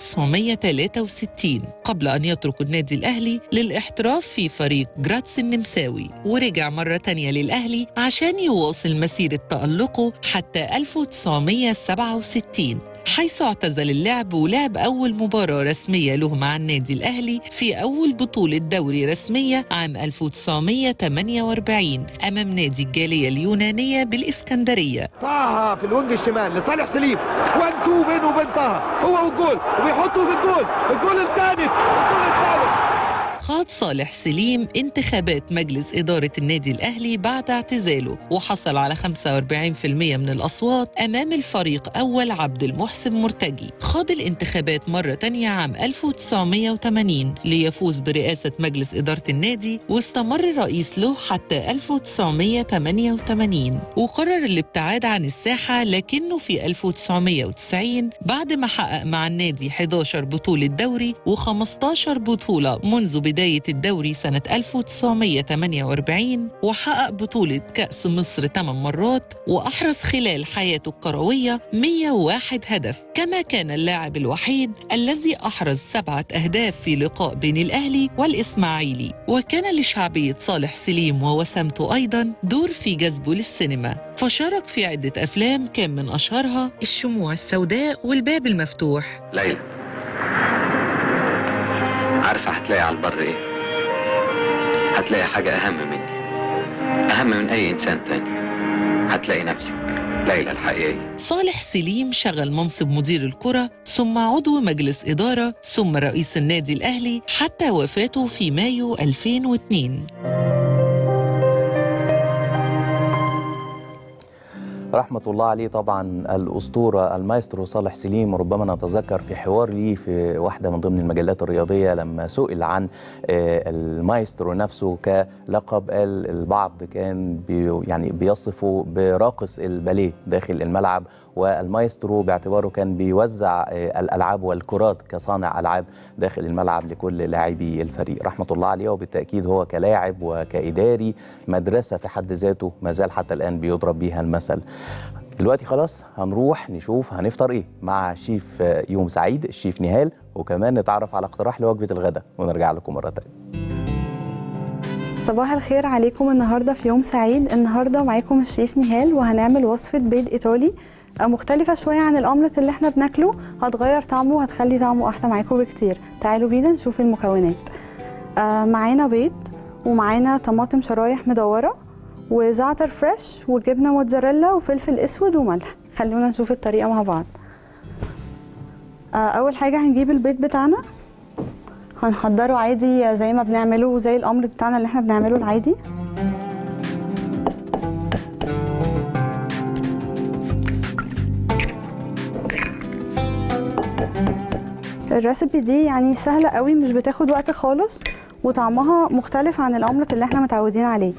1963 قبل أن يترك النادي الأهلي للاحتراف في فريق جراتس النمساوي ورجع مرة تانية للأهلي عشان يواصل مسيرة تألقه حتى 1967 حيث اعتزل اللعب ولعب أول مباراة رسمية له مع النادي الأهلي في أول بطولة دوري رسمية عام 1948 أمام نادي الجالية اليونانية بالإسكندرية طه في الوينج الشمال لصالح سليم وان تو بينه وبين طه هو والجول وبيحطه في الجول الجول الثالث الجول الثالث خاض صالح سليم انتخابات مجلس إدارة النادي الأهلي بعد اعتزاله وحصل على 45% من الأصوات أمام الفريق أول عبد المحسن مرتجي خاض الانتخابات مرة تانية عام 1980 ليفوز برئاسة مجلس إدارة النادي واستمر الرئيس له حتى 1988 وقرر الابتعاد عن الساحة لكنه في 1990 بعد ما حقق مع النادي 11 بطولة دوري و15 بطولة منذ بداية الدوري سنة 1948 وحقق بطولة كأس مصر 8 مرات وأحرز خلال حياته الكروية 101 هدف كما كان اللاعب الوحيد الذي أحرز سبعة أهداف في لقاء بين الأهلي والإسماعيلي وكان لشعبية صالح سليم ووسامته أيضا دور في جذبه للسينما فشارك في عدة أفلام كان من أشهرها الشموع السوداء والباب المفتوح ليلى عارفة هتلاقي على البر ايه؟ هتلاقي حاجة أهم مني أهم من أي إنسان تاني هتلاقي نفسك ليلى الحقيقية صالح سليم شغل منصب مدير الكرة ثم عضو مجلس إدارة ثم رئيس النادي الأهلي حتى وفاته في مايو 2002 رحمة الله عليه طبعا الأسطورة المايسترو صالح سليم ربما نتذكر في حوار لي في واحدة من ضمن المجلات الرياضية لما سئل عن آه، المايسترو نفسه كلقب قال البعض كان بي يعني بيصفه براقص الباليه داخل الملعب والمايسترو باعتباره كان بيوزع آه، الألعاب والكرات كصانع ألعاب داخل الملعب لكل لاعبي الفريق رحمة الله عليه وبالتأكيد هو كلاعب وكإداري مدرسة في حد ذاته ما زال حتى الآن بيضرب بيها المثل دلوقتي خلاص هنروح نشوف هنفطر ايه مع شيف آه، يوم سعيد الشيف نهال وكمان نتعرف على اقتراح لوجبة الغداء ونرجع لكم مرة تانية صباح الخير عليكم النهارده في يوم سعيد النهارده معاكم الشيف نهال وهنعمل وصفه بيض ايطالي آه، مختلفه شويه عن الاومليت اللي احنا بناكله هتغير طعمه وهتخلي طعمه احلى معاكم بكتير تعالوا بينا نشوف المكونات آه، معانا بيض ومعانا طماطم شرايح مدوره وزعتر فريش وجبنه موتزاريلا وفلفل اسود وملح خلونا نشوف الطريقه مع بعض آه، اول حاجه هنجيب البيض بتاعنا هنحضره عادي زي ما بنعمله زي الامر بتاعنا اللي احنا بنعمله العادي الريسبي دي يعني سهلة قوي مش بتاخد وقت خالص وطعمها مختلف عن الأومليت اللي احنا متعودين عليه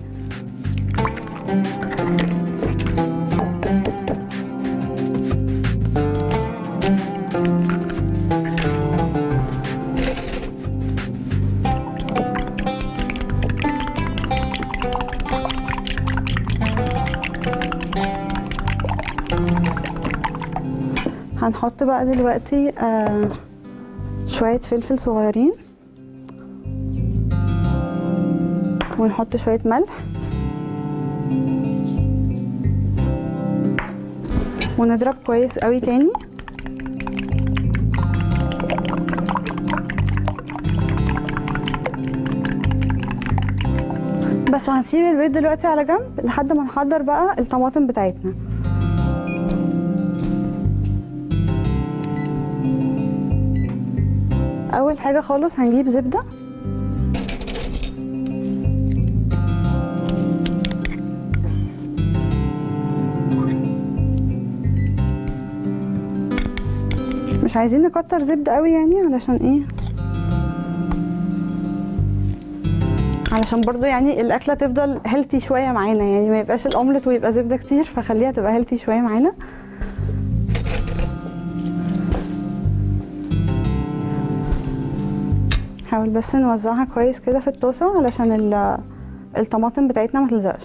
هنحط بقى دلوقتي آه شوية فلفل صغيرين ونحط شوية ملح ونضرب كويس قوي تاني بس وهنسيب البيض دلوقتي على جنب لحد ما نحضر بقى الطماطم بتاعتنا اول حاجه خالص هنجيب زبده مش عايزين نكتر زبده قوي يعني علشان ايه علشان برضو يعني الاكله تفضل هيلثي شويه معانا يعني ما يبقاش الاومليت ويبقى زبده كتير فخليها تبقى هيلثي شويه معانا حاول بس نوزعها كويس كده في الطاسه علشان ال- الطماطم بتاعتنا ما تلزقش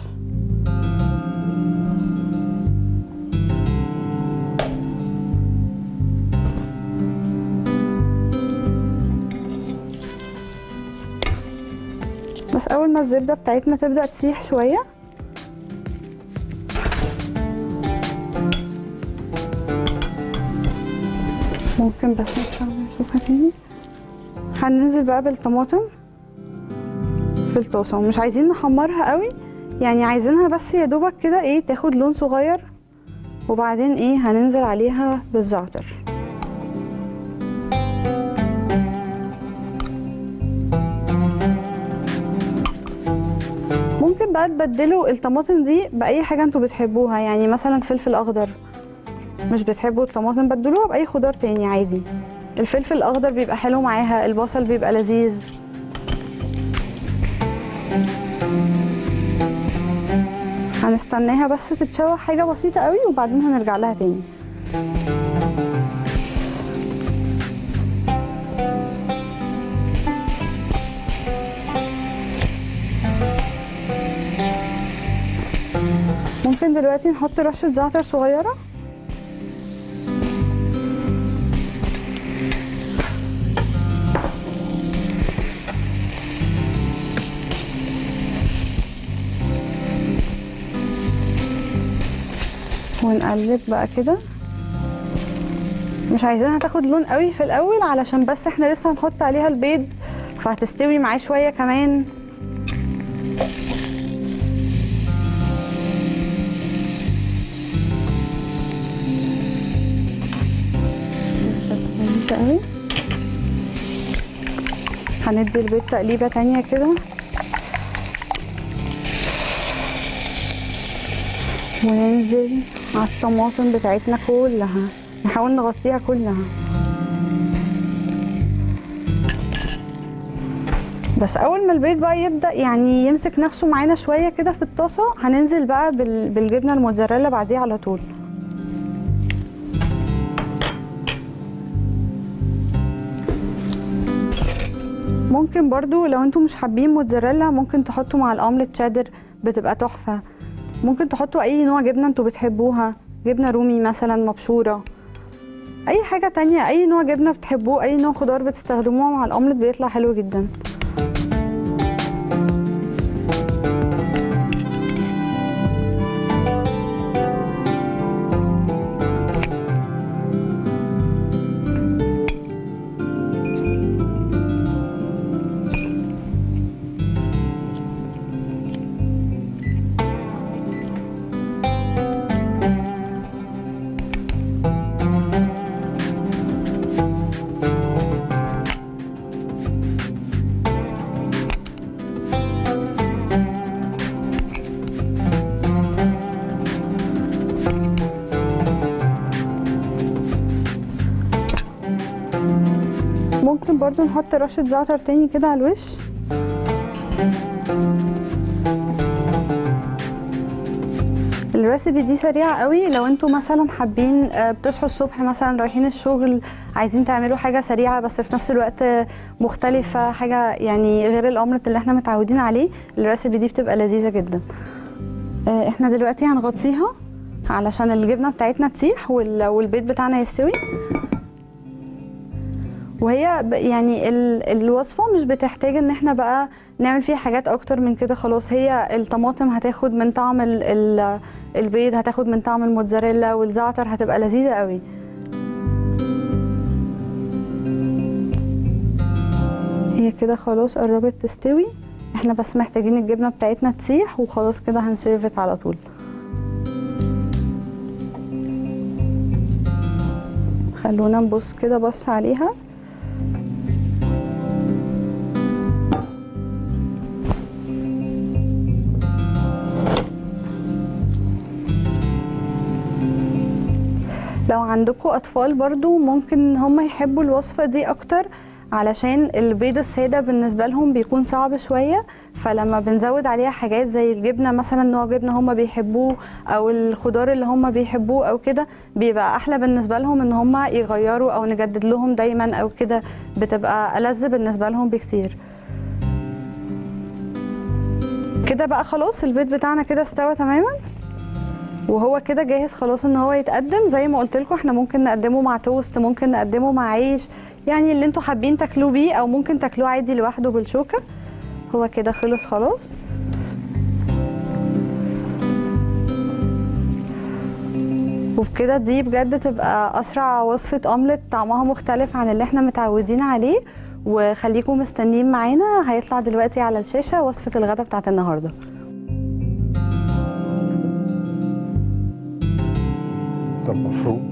بس اول ما الزبده بتاعتنا تبدا تسيح شويه ممكن بس نستعمل نشوفها تاني هننزل بقى بالطماطم في الطاسه ومش عايزين نحمرها قوي يعني عايزينها بس يا دوبك كده ايه تاخد لون صغير وبعدين ايه هننزل عليها بالزعتر ممكن بقى تبدلوا الطماطم دي باي حاجه انتوا بتحبوها يعني مثلا فلفل اخضر مش بتحبوا الطماطم بدلوها باي خضار تاني عادي الفلفل الاخضر بيبقى حلو معاها البصل بيبقى لذيذ هنستناها بس تتشوح حاجه بسيطه قوي وبعدين هنرجع لها تاني ممكن دلوقتي نحط رشه زعتر صغيره ونقلب بقى كده مش عايزينها تاخد لون قوي في الاول علشان بس احنا لسه هنحط عليها البيض فهتستوي معاه شويه كمان كويسة قوي هندي البيض تقليبه تانية كده وننزل على الطماطم بتاعتنا كلها نحاول نغطيها كلها بس اول ما البيض بقى يبدا يعني يمسك نفسه معانا شويه كده في الطاسه هننزل بقى بال- بالجبنه الموتزاريلا بعديه على طول ممكن برضو لو انتوا مش حابين موتزاريلا ممكن تحطوا مع الاومليت شيدر بتبقى تحفه ممكن تحطوا اي نوع جبنه انتوا بتحبوها جبنه رومي مثلا مبشوره اي حاجه تانية اي نوع جبنه بتحبوه اي نوع خضار بتستخدموه مع الاومليت بيطلع حلو جدا ممكن برضو نحط رشة زعتر تاني كده على الوش الريسبي دي سريعة قوي لو انتوا مثلا حابين آه، بتصحوا الصبح مثلا رايحين الشغل عايزين تعملوا حاجة سريعة بس في نفس الوقت آه، مختلفة حاجة يعني غير الأومليت اللي احنا متعودين عليه الريسبي دي بتبقى لذيذة جدا آه، احنا دلوقتي هنغطيها علشان الجبنة بتاعتنا تسيح وال- والبيض بتاعنا يستوي وهي ب- يعني ال- الوصفة مش بتحتاج ان احنا بقى نعمل فيها حاجات اكتر من كده خلاص هي الطماطم هتاخد من طعم ال- ال- البيض هتاخد من طعم الموتزاريلا والزعتر هتبقى لذيذة قوي هي كده خلاص قربت تستوي احنا بس محتاجين الجبنة بتاعتنا تسيح وخلاص كده هنسيرفت على طول خلونا نبص كده بص عليها لو عندكم اطفال برضو ممكن هم يحبوا الوصفة دي اكتر علشان البيض الساده بالنسبه لهم بيكون صعب شويه فلما بنزود عليها حاجات زي الجبنه مثلا نوع جبنه هم بيحبوه او الخضار اللي هم بيحبوه او كده بيبقى احلى بالنسبه لهم ان هم يغيروا او نجدد لهم دايما او كده بتبقى ألذ بالنسبه لهم بكتير كده بقى خلاص البيض بتاعنا كده استوى تماما وهو كده جاهز خلاص ان هو يتقدم زي ما قلت لكم احنا ممكن نقدمه مع توست ممكن نقدمه مع عيش يعني اللي انتوا حابين تاكلوه بيه او ممكن تاكلوه عادي لوحده بالشوكه هو كده خلص خلاص وبكده دي بجد تبقى اسرع وصفه اومليت طعمها مختلف عن اللي احنا متعودين عليه وخليكم مستنيين معانا هيطلع دلوقتي على الشاشه وصفه الغدا بتاعت النهارده ده المفروض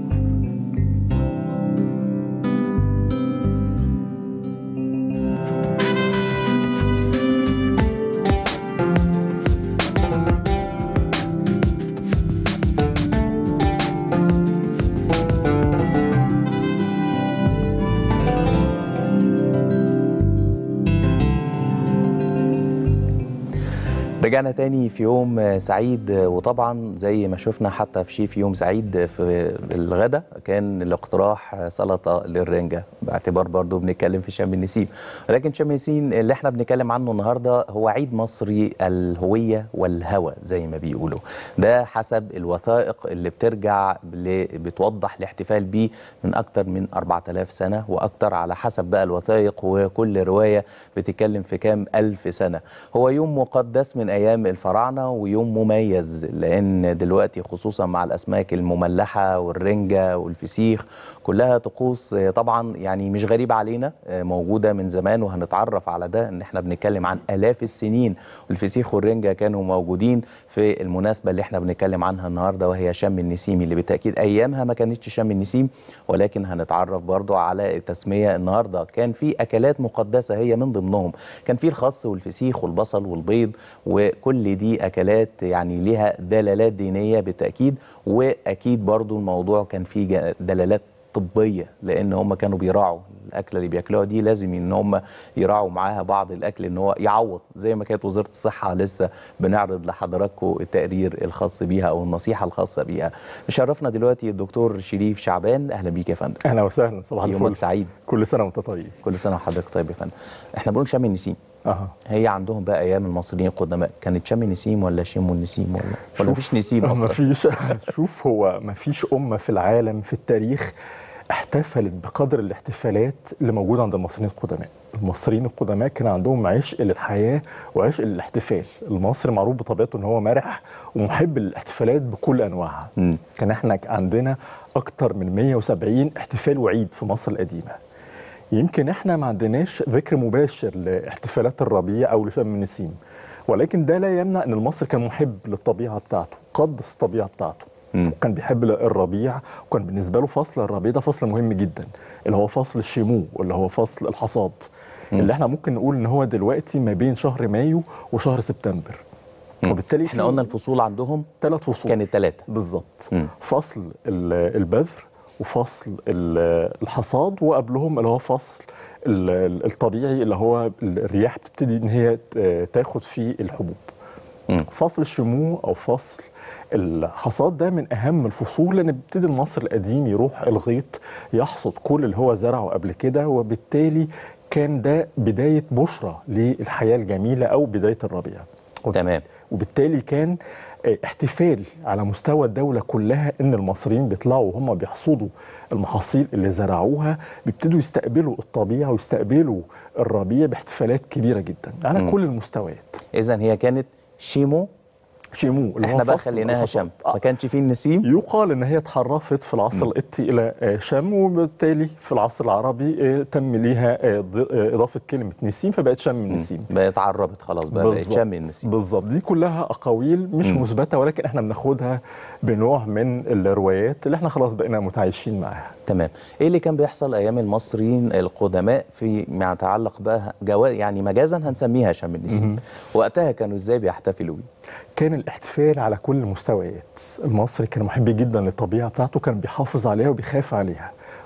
رجعنا تاني في يوم سعيد وطبعا زي ما شفنا حتى في شيف يوم سعيد في الغدا كان الاقتراح سلطه للرنجه باعتبار برضو بنتكلم في شم النسيم ولكن شم النسيم اللي احنا بنتكلم عنه النهارده هو عيد مصري الهويه والهوى زي ما بيقولوا ده حسب الوثائق اللي بترجع ل- بتوضح الاحتفال بيه من اكتر من 4000 سنه واكتر على حسب بقى الوثائق وكل روايه بتتكلم في كام الف سنه هو يوم مقدس من ايام الفراعنه ويوم مميز لان دلوقتي خصوصا مع الاسماك المملحه والرنجه والفسيخ كلها طقوس آه، طبعا يعني مش غريبه علينا آه، موجوده من زمان وهنتعرف على ده ان احنا بنتكلم عن الاف السنين والفسيخ والرنجه كانوا موجودين في المناسبه اللي احنا بنتكلم عنها النهارده وهي شم النسيم اللي بالتاكيد ايامها ما كانتش شم النسيم ولكن هنتعرف برضو على التسميه النهارده كان في اكلات مقدسه هي من ضمنهم كان في الخس والفسيخ والبصل والبيض وكل دي اكلات يعني ليها دلالات دينيه بالتاكيد واكيد برضو الموضوع كان فيه جا- دلالات طبيه لان هم كانوا بيراعوا الاكله اللي بياكلوها دي لازم ان هم يراعوا معاها بعض الاكل ان هو يعوض زي ما كانت وزاره الصحه لسه بنعرض لحضراتكم التقرير الخاص بيها او النصيحه الخاصه بيها مشرفنا دلوقتي الدكتور شريف شعبان اهلا بيك يا فندم اهلا وسهلا صباح يومك الفل سعيد كل سنه وانت طيب كل سنه وحضرتك طيب يا فندم احنا بنقول شم النسيم اها هي عندهم بقى ايام المصريين القدماء كانت شم النسيم ولا شم النسيم ولا ولا مفيش نسيم اصلا مفيش شوف هو مفيش امه في العالم في التاريخ احتفلت بقدر الاحتفالات اللي موجوده عند المصريين القدماء المصريين القدماء كان عندهم عشق للحياه وعشق للاحتفال المصري معروف بطبيعته ان هو مرح ومحب للاحتفالات بكل انواعها مم. كان احنا عندنا اكتر من 170 احتفال وعيد في مصر القديمه يمكن احنا ما عندناش ذكر مباشر لاحتفالات الربيع او لشم النسيم ولكن ده لا يمنع ان المصري كان محب للطبيعه بتاعته قدس الطبيعه بتاعته وكان بيحب الربيع وكان بالنسبه له فصل الربيع ده فصل مهم جدا اللي هو فصل الشمو اللي هو فصل الحصاد اللي احنا ممكن نقول ان هو دلوقتي ما بين شهر مايو وشهر سبتمبر وبالتالي احنا قلنا الفصول عندهم ثلاث فصول كانت ثلاثه بالظبط فصل ال- البذر وفصل ال- الحصاد وقبلهم اللي هو فصل ال- ال- الطبيعي اللي هو الرياح بتبتدي ان هي ت- تاخد فيه الحبوب فصل الشمو او فصل الحصاد ده من اهم الفصول لان بيبتدي المصري القديم يروح الغيط يحصد كل اللي هو زرعه قبل كده وبالتالي كان ده بدايه بشرى للحياه الجميله او بدايه الربيع تمام وبالتالي كان آه، احتفال على مستوى الدولة كلها ان المصريين بيطلعوا وهم بيحصدوا المحاصيل اللي زرعوها بيبتدوا يستقبلوا الطبيعة ويستقبلوا الربيع باحتفالات كبيرة جدا على مم. كل المستويات اذا هي كانت شيمو شيمو اللي هو احنا بقى فصل خليناها الحصاد. شم ما كانش فيه النسيم يقال ان هي اتحرفت في العصر القبطي الى آه، شم وبالتالي في العصر العربي آه، تم ليها آه، ض- آه، اضافه كلمه نسيم فبقت شم النسيم بقت عربت خلاص بقى بقت بالظبط. شم النسيم بالظبط دي كلها اقاويل مش مم. مثبته ولكن احنا بناخدها بنوع من الروايات اللي احنا خلاص بقينا متعايشين معاها تمام ايه اللي كان بيحصل ايام المصريين القدماء في ما يتعلق بقى جوا يعني مجازا هنسميها شم النسيم مهم. وقتها كانوا ازاي بيحتفلوا بيه كان الاحتفال على كل المستويات المصري كان محب جدا للطبيعه بتاعته كان بيحافظ عليها وبيخاف عليها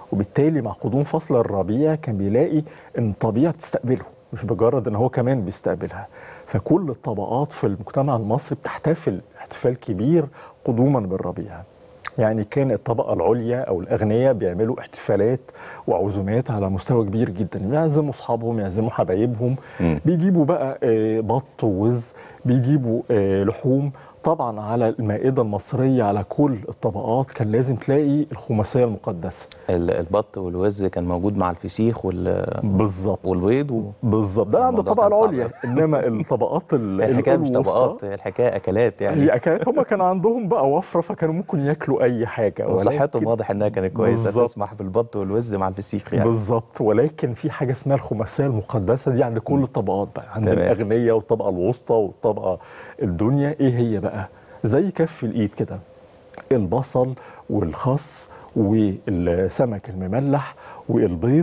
وبالتالي مع قدوم فصل الربيع كان بيلاقي ان الطبيعه بتستقبله مش مجرد ان هو كمان بيستقبلها فكل الطبقات في المجتمع المصري بتحتفل احتفال كبير قدوما بالربيع يعني كان الطبقة العليا أو الأغنياء بيعملوا احتفالات وعزومات على مستوى كبير جدا يعزموا أصحابهم يعزموا حبايبهم بيجيبوا بقى آه، بط ووز بيجيبوا آه، لحوم طبعا على المائدة المصرية على كل الطبقات كان لازم تلاقي الخماسية المقدسة ال- البط والوز كان موجود مع الفسيخ وال بالظبط والبيض و... بالظبط ده عند الموضوع الطبقة كان صعب العليا إنما الطبقات ال- الحكايه مش الوسطى طبقات الحكايه اكلات يعني هي أكلات هم كان عندهم بقى وفرة فكانوا ممكن ياكلوا أي حاجة وصحتهم ولكن- واضح انها كانت كويسه بالظبط. تسمح بالبط والوز مع الفسيخ يعني بالظبط ولكن في حاجه اسمها الخماسيه المقدسه دي عند كل الطبقات بقى عند تمام. الاغنياء والطبقه الوسطى والطبقه الدنيا ايه هي بقى زي كف الايد كده البصل والخس والسمك المملح والبيض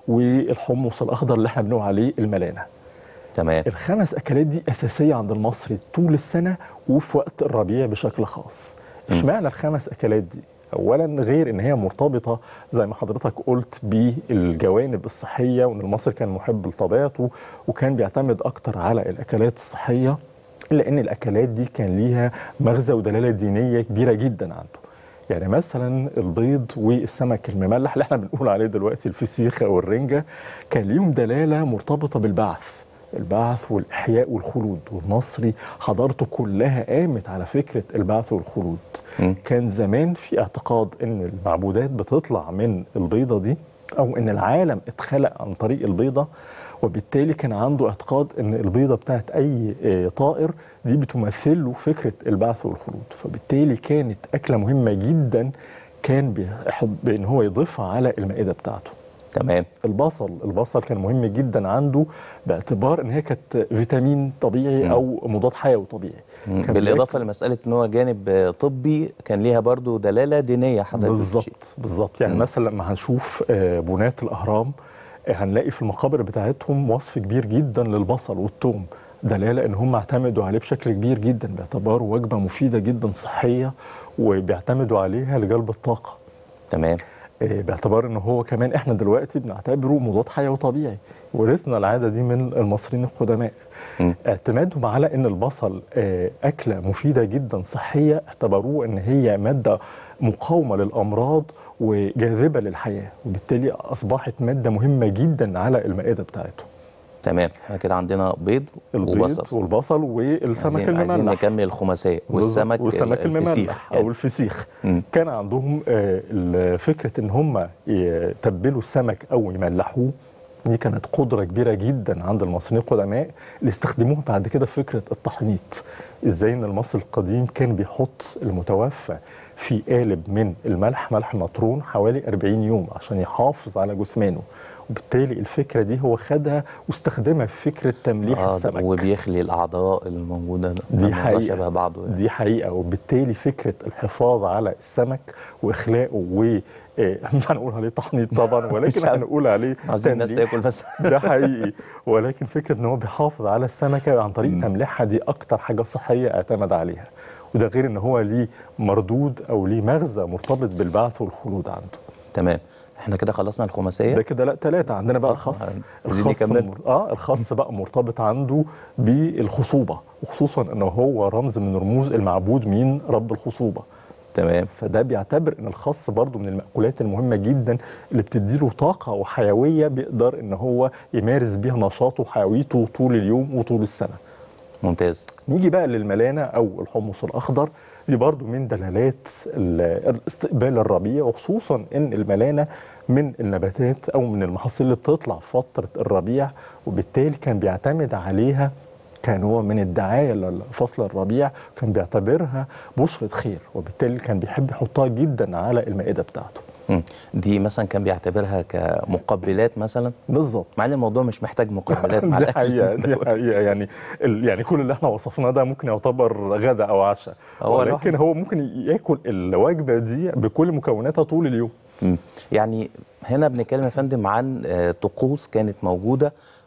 والحمص الاخضر اللي احنا بنقول عليه الملانه تمام الخمس اكلات دي اساسيه عند المصري طول السنه وفي وقت الربيع بشكل خاص اشمعنى الخمس اكلات دي اولا غير ان هي مرتبطه زي ما حضرتك قلت بالجوانب الصحيه وان المصري كان محب لطبيعته وكان بيعتمد اكتر على الاكلات الصحيه الا ان الاكلات دي كان ليها مغزى ودلاله دينيه كبيره جدا عنده يعني مثلا البيض والسمك المملح اللي احنا بنقول عليه دلوقتي الفسيخ او الرنجه كان ليهم دلاله مرتبطه بالبعث البعث والاحياء والخلود والمصري حضارته كلها قامت على فكره البعث والخلود كان زمان في اعتقاد ان المعبودات بتطلع من البيضه دي او ان العالم اتخلق عن طريق البيضه وبالتالي كان عنده اعتقاد ان البيضه بتاعت اي آه، طائر دي بتمثل له فكره البعث والخلود فبالتالي كانت اكله مهمه جدا كان بيحب ان هو يضيفها على المائده بتاعته تمام البصل البصل كان مهم جدا عنده باعتبار ان هي كانت فيتامين طبيعي او مضاد حيوي طبيعي مم. كان بالاضافه لمساله ان هو جانب آه، طبي كان ليها برضو دلاله دينيه حضرتك بالظبط بالظبط يعني مم. مثلا لما هنشوف آه، بنات الاهرام آه، هنلاقي في المقابر بتاعتهم وصف كبير جدا للبصل والثوم دلاله ان هم اعتمدوا عليه بشكل كبير جدا باعتباره وجبه مفيده جدا صحيه وبيعتمدوا عليها لجلب الطاقه تمام باعتبار ان هو كمان احنا دلوقتي بنعتبره مضاد حيوي طبيعي ورثنا العاده دي من المصريين القدماء اعتمادهم على ان البصل آه، اكله مفيده جدا صحيه اعتبروه ان هي ماده مقاومه للامراض وجاذبه للحياه وبالتالي اصبحت ماده مهمه جدا على المائده بتاعتهم تمام احنا كده عندنا بيض البيض وبصل والبصل والسمك عايزين, عايزين المملح نكمل الخماسيه والسمك والسمك ال- الفسيخ المملح او الفسيخ كان عندهم آه، ال- فكره ان هم يتبلوا السمك او يملحوه دي كانت قدرة كبيرة جدا عند المصريين القدماء اللي استخدموها بعد كده في فكرة التحنيط ازاي ان المصري القديم كان بيحط المتوفى في قالب من الملح ملح مطرون حوالي 40 يوم عشان يحافظ على جثمانه وبالتالي الفكرة دي هو خدها واستخدمها في فكرة تمليح آه، السمك وبيخلي الاعضاء الموجوده دي الموضوع حقيقة شبه بعضه يعني. دي حقيقة وبالتالي فكرة الحفاظ على السمك وإخلاقه و آه، مش هنقول عليه تحنيط طبعا ولكن مش عارف. هنقول عليه عايزين الناس تمليح. تاكل بس. ده حقيقي ولكن فكرة ان هو بيحافظ على السمكة عن طريق تمليحها دي أكتر حاجة صحية اعتمد عليها وده غير ان هو ليه مردود او ليه مغزى مرتبط بالبعث والخلود عنده تمام احنا كده خلصنا الخماسيه ده كده لا ثلاثة عندنا بقى الخص عايزين الخص نكمل؟ مر... اه الخص بقى مرتبط عنده بالخصوبة وخصوصا انه هو رمز من رموز المعبود مين رب الخصوبة تمام فده بيعتبر ان الخس برضو من المأكولات المهمة جدا اللي بتديله طاقة وحيوية بيقدر ان هو يمارس بيها نشاطه وحيويته طول اليوم وطول السنة ممتاز نيجي بقى للملانة أو الحمص الأخضر دي برضو من دلالات ال- استقبال الربيع وخصوصا إن الملانة من النباتات أو من المحاصيل اللي بتطلع في فترة الربيع وبالتالي كان بيعتمد عليها كنوع من الدعاية لفصل الربيع كان بيعتبرها بشرة خير وبالتالي كان بيحب يحطها جدا على المائدة بتاعته مم. دي مثلا كان بيعتبرها كمقبلات مثلا بالظبط مع ان الموضوع مش محتاج مقبلات مع دي الأكل. حقيقة دي حقيقة يعني ال- يعني كل اللي احنا وصفناه ده ممكن يعتبر غدا أو عشاء هو ولكن لوحده. هو ممكن ياكل الوجبة دي بكل مكوناتها طول اليوم مم. يعني هنا بنتكلم يا فندم عن آه، طقوس كانت موجوده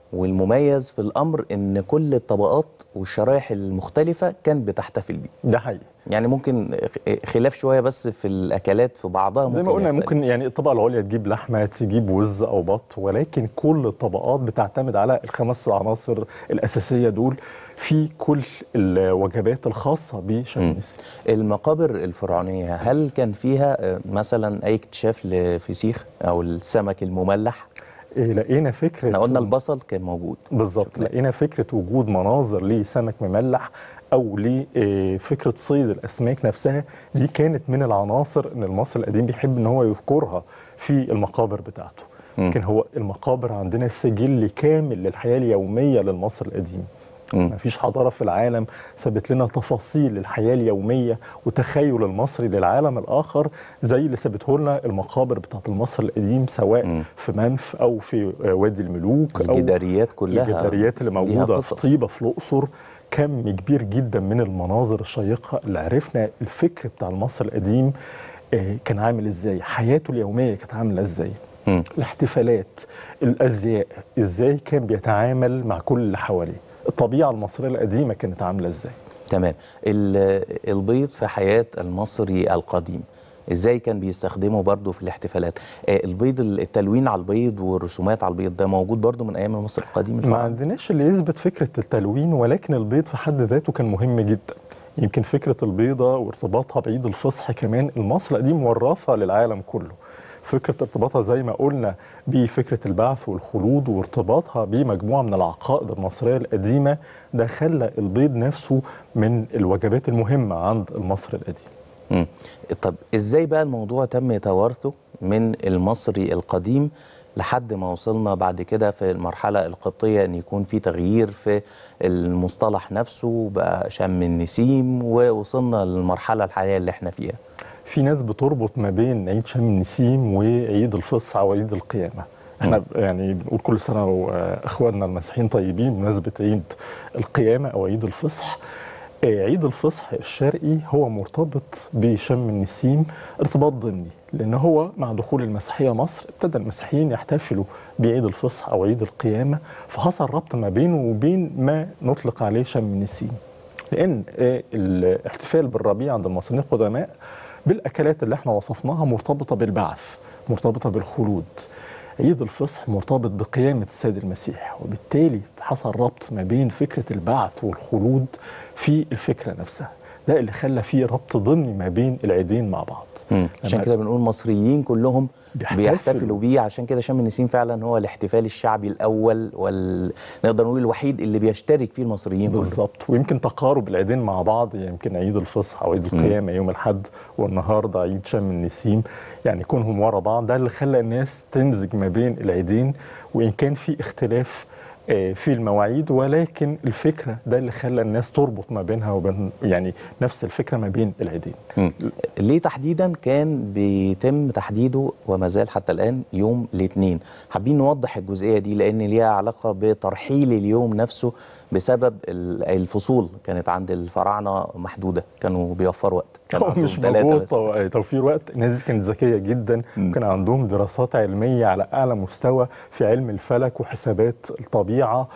والمميز في الامر ان كل الطبقات والشرائح المختلفه كانت بتحتفل بيه ده حقيقي يعني ممكن خلاف شويه بس في الاكلات في بعضها زي ما قلنا يختلف. ممكن يعني الطبقه العليا تجيب لحمه تجيب وز او بط ولكن كل الطبقات بتعتمد على الخمس عناصر الاساسيه دول في كل الوجبات الخاصه بشم النسيم المقابر الفرعونيه هل كان فيها آه، مثلا اي اكتشاف لفسيخ او السمك المملح إيه لقينا فكره احنا قلنا البصل كان موجود بالظبط لقينا فكره وجود مناظر لسمك مملح او لفكره صيد الاسماك نفسها دي كانت من العناصر ان المصري القديم بيحب ان هو يذكرها في المقابر بتاعته يمكن هو المقابر عندنا سجل كامل للحياه اليوميه للمصري القديم ما فيش حضاره في العالم سابت لنا تفاصيل الحياه اليوميه وتخيل المصري للعالم الاخر زي اللي سابته لنا المقابر بتاعت المصري القديم سواء في منف او في وادي الملوك او الجداريات كلها الجداريات اللي ليها موجوده في قصص. طيبه في الاقصر كم كبير جدا من المناظر الشيقه اللي عرفنا الفكر بتاع المصري القديم آه، كان عامل ازاي حياته اليوميه كانت عامله ازاي الاحتفالات الازياء ازاي كان بيتعامل مع كل اللي حواليه الطبيعه المصريه القديمه كانت عامله ازاي تمام ال- البيض في حياة المصري القديم ازاي كان بيستخدمه برضه في الاحتفالات آه، البيض التلوين على البيض والرسومات على البيض ده موجود برضه من ايام المصري القديم ما الفراعنة؟ عندناش اللي يثبت فكره التلوين ولكن البيض في حد ذاته كان مهم جدا يمكن فكره البيضه وارتباطها بعيد الفصح كمان المصري القديم ورثها للعالم كله فكره ارتباطها زي ما قلنا بفكره البعث والخلود وارتباطها بمجموعه من العقائد المصريه القديمه ده خلى البيض نفسه من الوجبات المهمه عند المصري القديم مم. طب ازاي بقى الموضوع تم توارثه من المصري القديم لحد ما وصلنا بعد كده في المرحلة القبطية ان يكون في تغيير في المصطلح نفسه بقى شم النسيم ووصلنا للمرحلة الحالية اللي احنا فيها في ناس بتربط ما بين عيد شم النسيم وعيد الفصح وعيد القيامه احنا ب- يعني بنقول كل سنه واخواننا المسيحيين طيبين بمناسبه عيد القيامه او عيد الفصح آه، عيد الفصح الشرقي هو مرتبط بشم النسيم ارتباط ضمني لان هو مع دخول المسيحيه مصر ابتدى المسيحيين يحتفلوا بعيد الفصح او عيد القيامه فحصل ربط ما بينه وبين ما نطلق عليه شم النسيم لان آه، الاحتفال بالربيع عند المصريين القدماء بالاكلات اللي احنا وصفناها مرتبطه بالبعث مرتبطه بالخلود عيد الفصح مرتبط بقيامة السيد المسيح وبالتالي حصل ربط ما بين فكرة البعث والخلود في الفكرة نفسها ده اللي خلى فيه ربط ضمني ما بين العيدين مع بعض مم. عشان لما- كده بنقول مصريين كلهم بيحتفلوا. بيحتفلوا بيه عشان كده شم النسيم فعلا هو الاحتفال الشعبي الاول وال نقدر نقول الوحيد اللي بيشترك فيه المصريين كلهم بالظبط ويمكن تقارب العيدين مع بعض يمكن عيد الفصح او عيد القيامه يوم الاحد والنهارده عيد شم النسيم يعني كونهم ورا بعض ده اللي خلى الناس تمزج ما بين العيدين وان كان في اختلاف آه، في المواعيد ولكن الفكره ده اللي خلى الناس تربط ما بينها وبين يعني نفس الفكره ما بين العيدين مم. ليه تحديدا كان بيتم تحديده وما زال حتى الان يوم الاثنين حابين نوضح الجزئيه دي لان ليها علاقه بترحيل اليوم نفسه بسبب ال- الفصول كانت عند الفراعنه محدوده كانوا بيوفروا وقت كان هو عندهم مش ثلاثة موجود بس. تو- توفير وقت الناس دي كانت ذكيه جدا وكان عندهم دراسات علميه على اعلى مستوى في علم الفلك وحسابات الطبيعه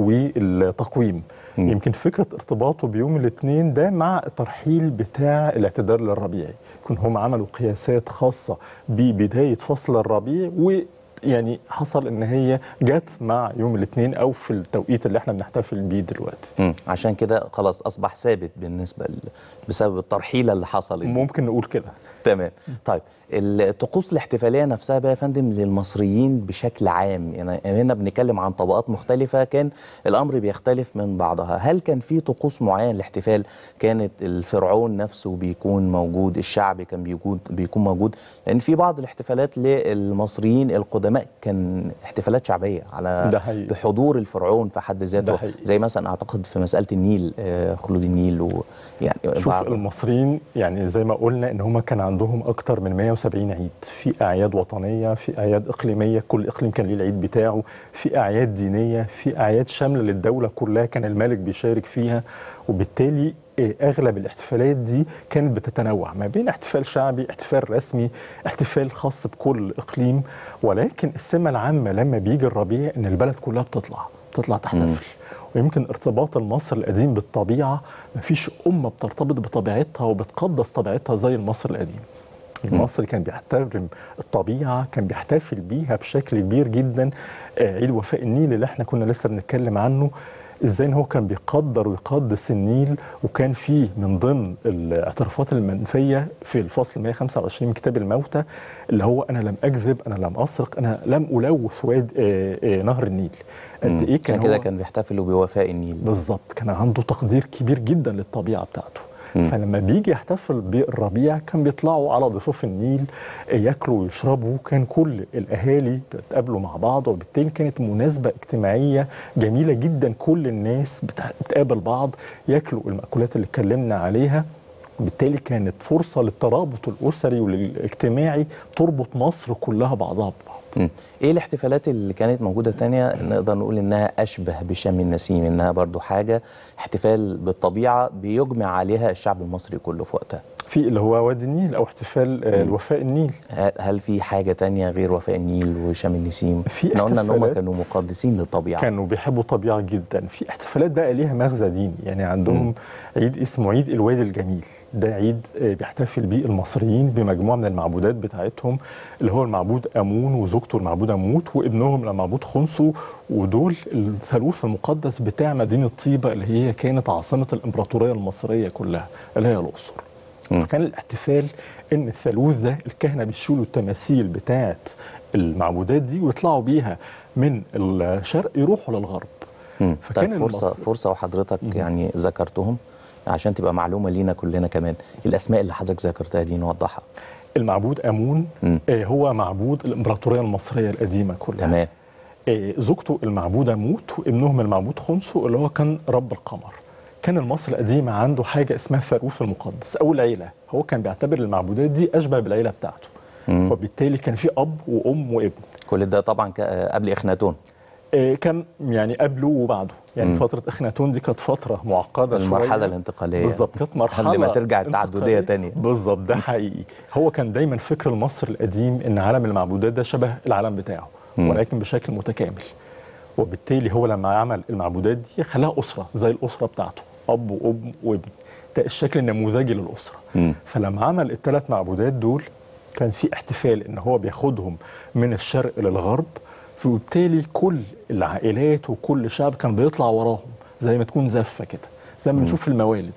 والتقويم يمكن فكره ارتباطه بيوم الاثنين ده مع الترحيل بتاع الاعتدال للربيعي يكون هم عملوا قياسات خاصه ببدايه فصل الربيع و يعني حصل ان هي جت مع يوم الاثنين او في التوقيت اللي احنا بنحتفل بيه دلوقتي مم. عشان كده خلاص اصبح ثابت بالنسبه ل... بسبب الترحيله اللي حصلت دي. ممكن نقول كده تمام طيب الطقوس الاحتفاليه نفسها بقى يا فندم للمصريين بشكل عام يعني هنا بنتكلم عن طبقات مختلفه كان الامر بيختلف من بعضها هل كان في طقوس معين للاحتفال كانت الفرعون نفسه بيكون موجود الشعب كان بيكون بيكون موجود لان في بعض الاحتفالات للمصريين القدماء كان احتفالات شعبيه على ده حقيقي. بحضور الفرعون في حد ده ذاته حقيقي. زي مثلا اعتقد في مساله النيل آه، خلود النيل ويعني شوف بعض- المصريين يعني زي ما قلنا ان هم كان عندهم اكتر من 170 عيد في اعياد وطنيه في اعياد اقليميه كل اقليم كان ليه العيد بتاعه في اعياد دينيه في اعياد شامله للدوله كلها كان الملك بيشارك فيها وبالتالي آه، اغلب الاحتفالات دي كانت بتتنوع ما بين احتفال شعبي احتفال رسمي احتفال خاص بكل اقليم ولكن السمه العامه لما بيجي الربيع ان البلد كلها بتطلع بتطلع تحتفل ويمكن ارتباط المصري القديم بالطبيعه مفيش امه بترتبط بطبيعتها وبتقدس طبيعتها زي المصري القديم المصري كان بيحترم الطبيعه كان بيحتفل بيها بشكل كبير جدا آه، عيد وفاء النيل اللي احنا كنا لسه بنتكلم عنه ازاي ان هو كان بيقدر ويقدس النيل وكان فيه من ضمن الاعترافات المنفيه في الفصل 125 من كتاب الموتى اللي هو انا لم اكذب انا لم اسرق انا لم الوث واد آه، آه، نهر النيل قد مم. ايه كان عشان كده هو كان بيحتفلوا بوفاء النيل بالظبط كان عنده تقدير كبير جدا للطبيعه بتاعته مم. فلما بيجي يحتفل بالربيع كان بيطلعوا على ضفاف النيل ياكلوا ويشربوا كان كل الاهالي بيتقابلوا مع بعض وبالتالي كانت مناسبه اجتماعيه جميله جدا كل الناس بتع- بتقابل بعض ياكلوا المأكولات اللي اتكلمنا عليها وبالتالي كانت فرصه للترابط الاسري والاجتماعي تربط مصر كلها بعضها ببعض مم. ايه الاحتفالات اللي كانت موجوده تانية نقدر نقول انها اشبه بشم النسيم انها برضو حاجه احتفال بالطبيعه بيجمع عليها الشعب المصري كله في وقتها في اللي هو وادي النيل او احتفال آه، الوفاء النيل ه- هل في حاجه تانية غير وفاء النيل وشم النسيم في احنا قلنا ان هم احتفالات كانوا مقدسين للطبيعه كانوا بيحبوا الطبيعه جدا في احتفالات بقى ليها مغزى ديني يعني عندهم عيد اسمه عيد الوادي الجميل ده عيد آه، بيحتفل بيه المصريين بمجموعه من المعبودات بتاعتهم اللي هو المعبود امون وزوجته المعبود اموت وابنهم المعبود خنسو ودول الثالوث المقدس بتاع مدينه طيبه اللي هي كانت عاصمه الامبراطوريه المصريه كلها اللي هي الاقصر فكان الاحتفال ان الثالوث ده الكهنه بيشيلوا التماثيل بتاعت المعبودات دي ويطلعوا بيها من الشرق يروحوا للغرب مم. فكان طيب فرصه المصري- فرصه وحضرتك يعني ذكرتهم عشان تبقى معلومه لينا كلنا كمان الاسماء اللي حضرتك ذكرتها دي نوضحها المعبود امون آه هو معبود الامبراطوريه المصريه القديمه كلها تمام آه زوجته المعبوده موت وابنهم المعبود خنسو اللي هو كان رب القمر كان المصري القديم عنده حاجه اسمها الثالوث المقدس او العيله هو كان بيعتبر المعبودات دي اشبه بالعيله بتاعته مم. وبالتالي كان في اب وام وابن كل ده طبعا ك- آه، قبل اخناتون آه، كان يعني قبله وبعده يعني مم. فتره اخناتون دي كانت فتره معقده شويه المرحله الانتقاليه بالظبط كانت مرحله قبل ما ترجع التعدديه انتقالية. تانية بالظبط ده حقيقي هو كان دايما فكر المصري القديم ان عالم المعبودات ده شبه العالم بتاعه مم. ولكن بشكل متكامل وبالتالي هو لما عمل المعبودات دي خلاها اسره زي الاسره بتاعته اب وام وابن ده الشكل النموذجي للاسره مم. فلما عمل الثلاث معبودات دول كان في احتفال ان هو بياخدهم من الشرق للغرب فبالتالي كل العائلات وكل شعب كان بيطلع وراهم زي ما تكون زفه كده زي ما بنشوف في الموالد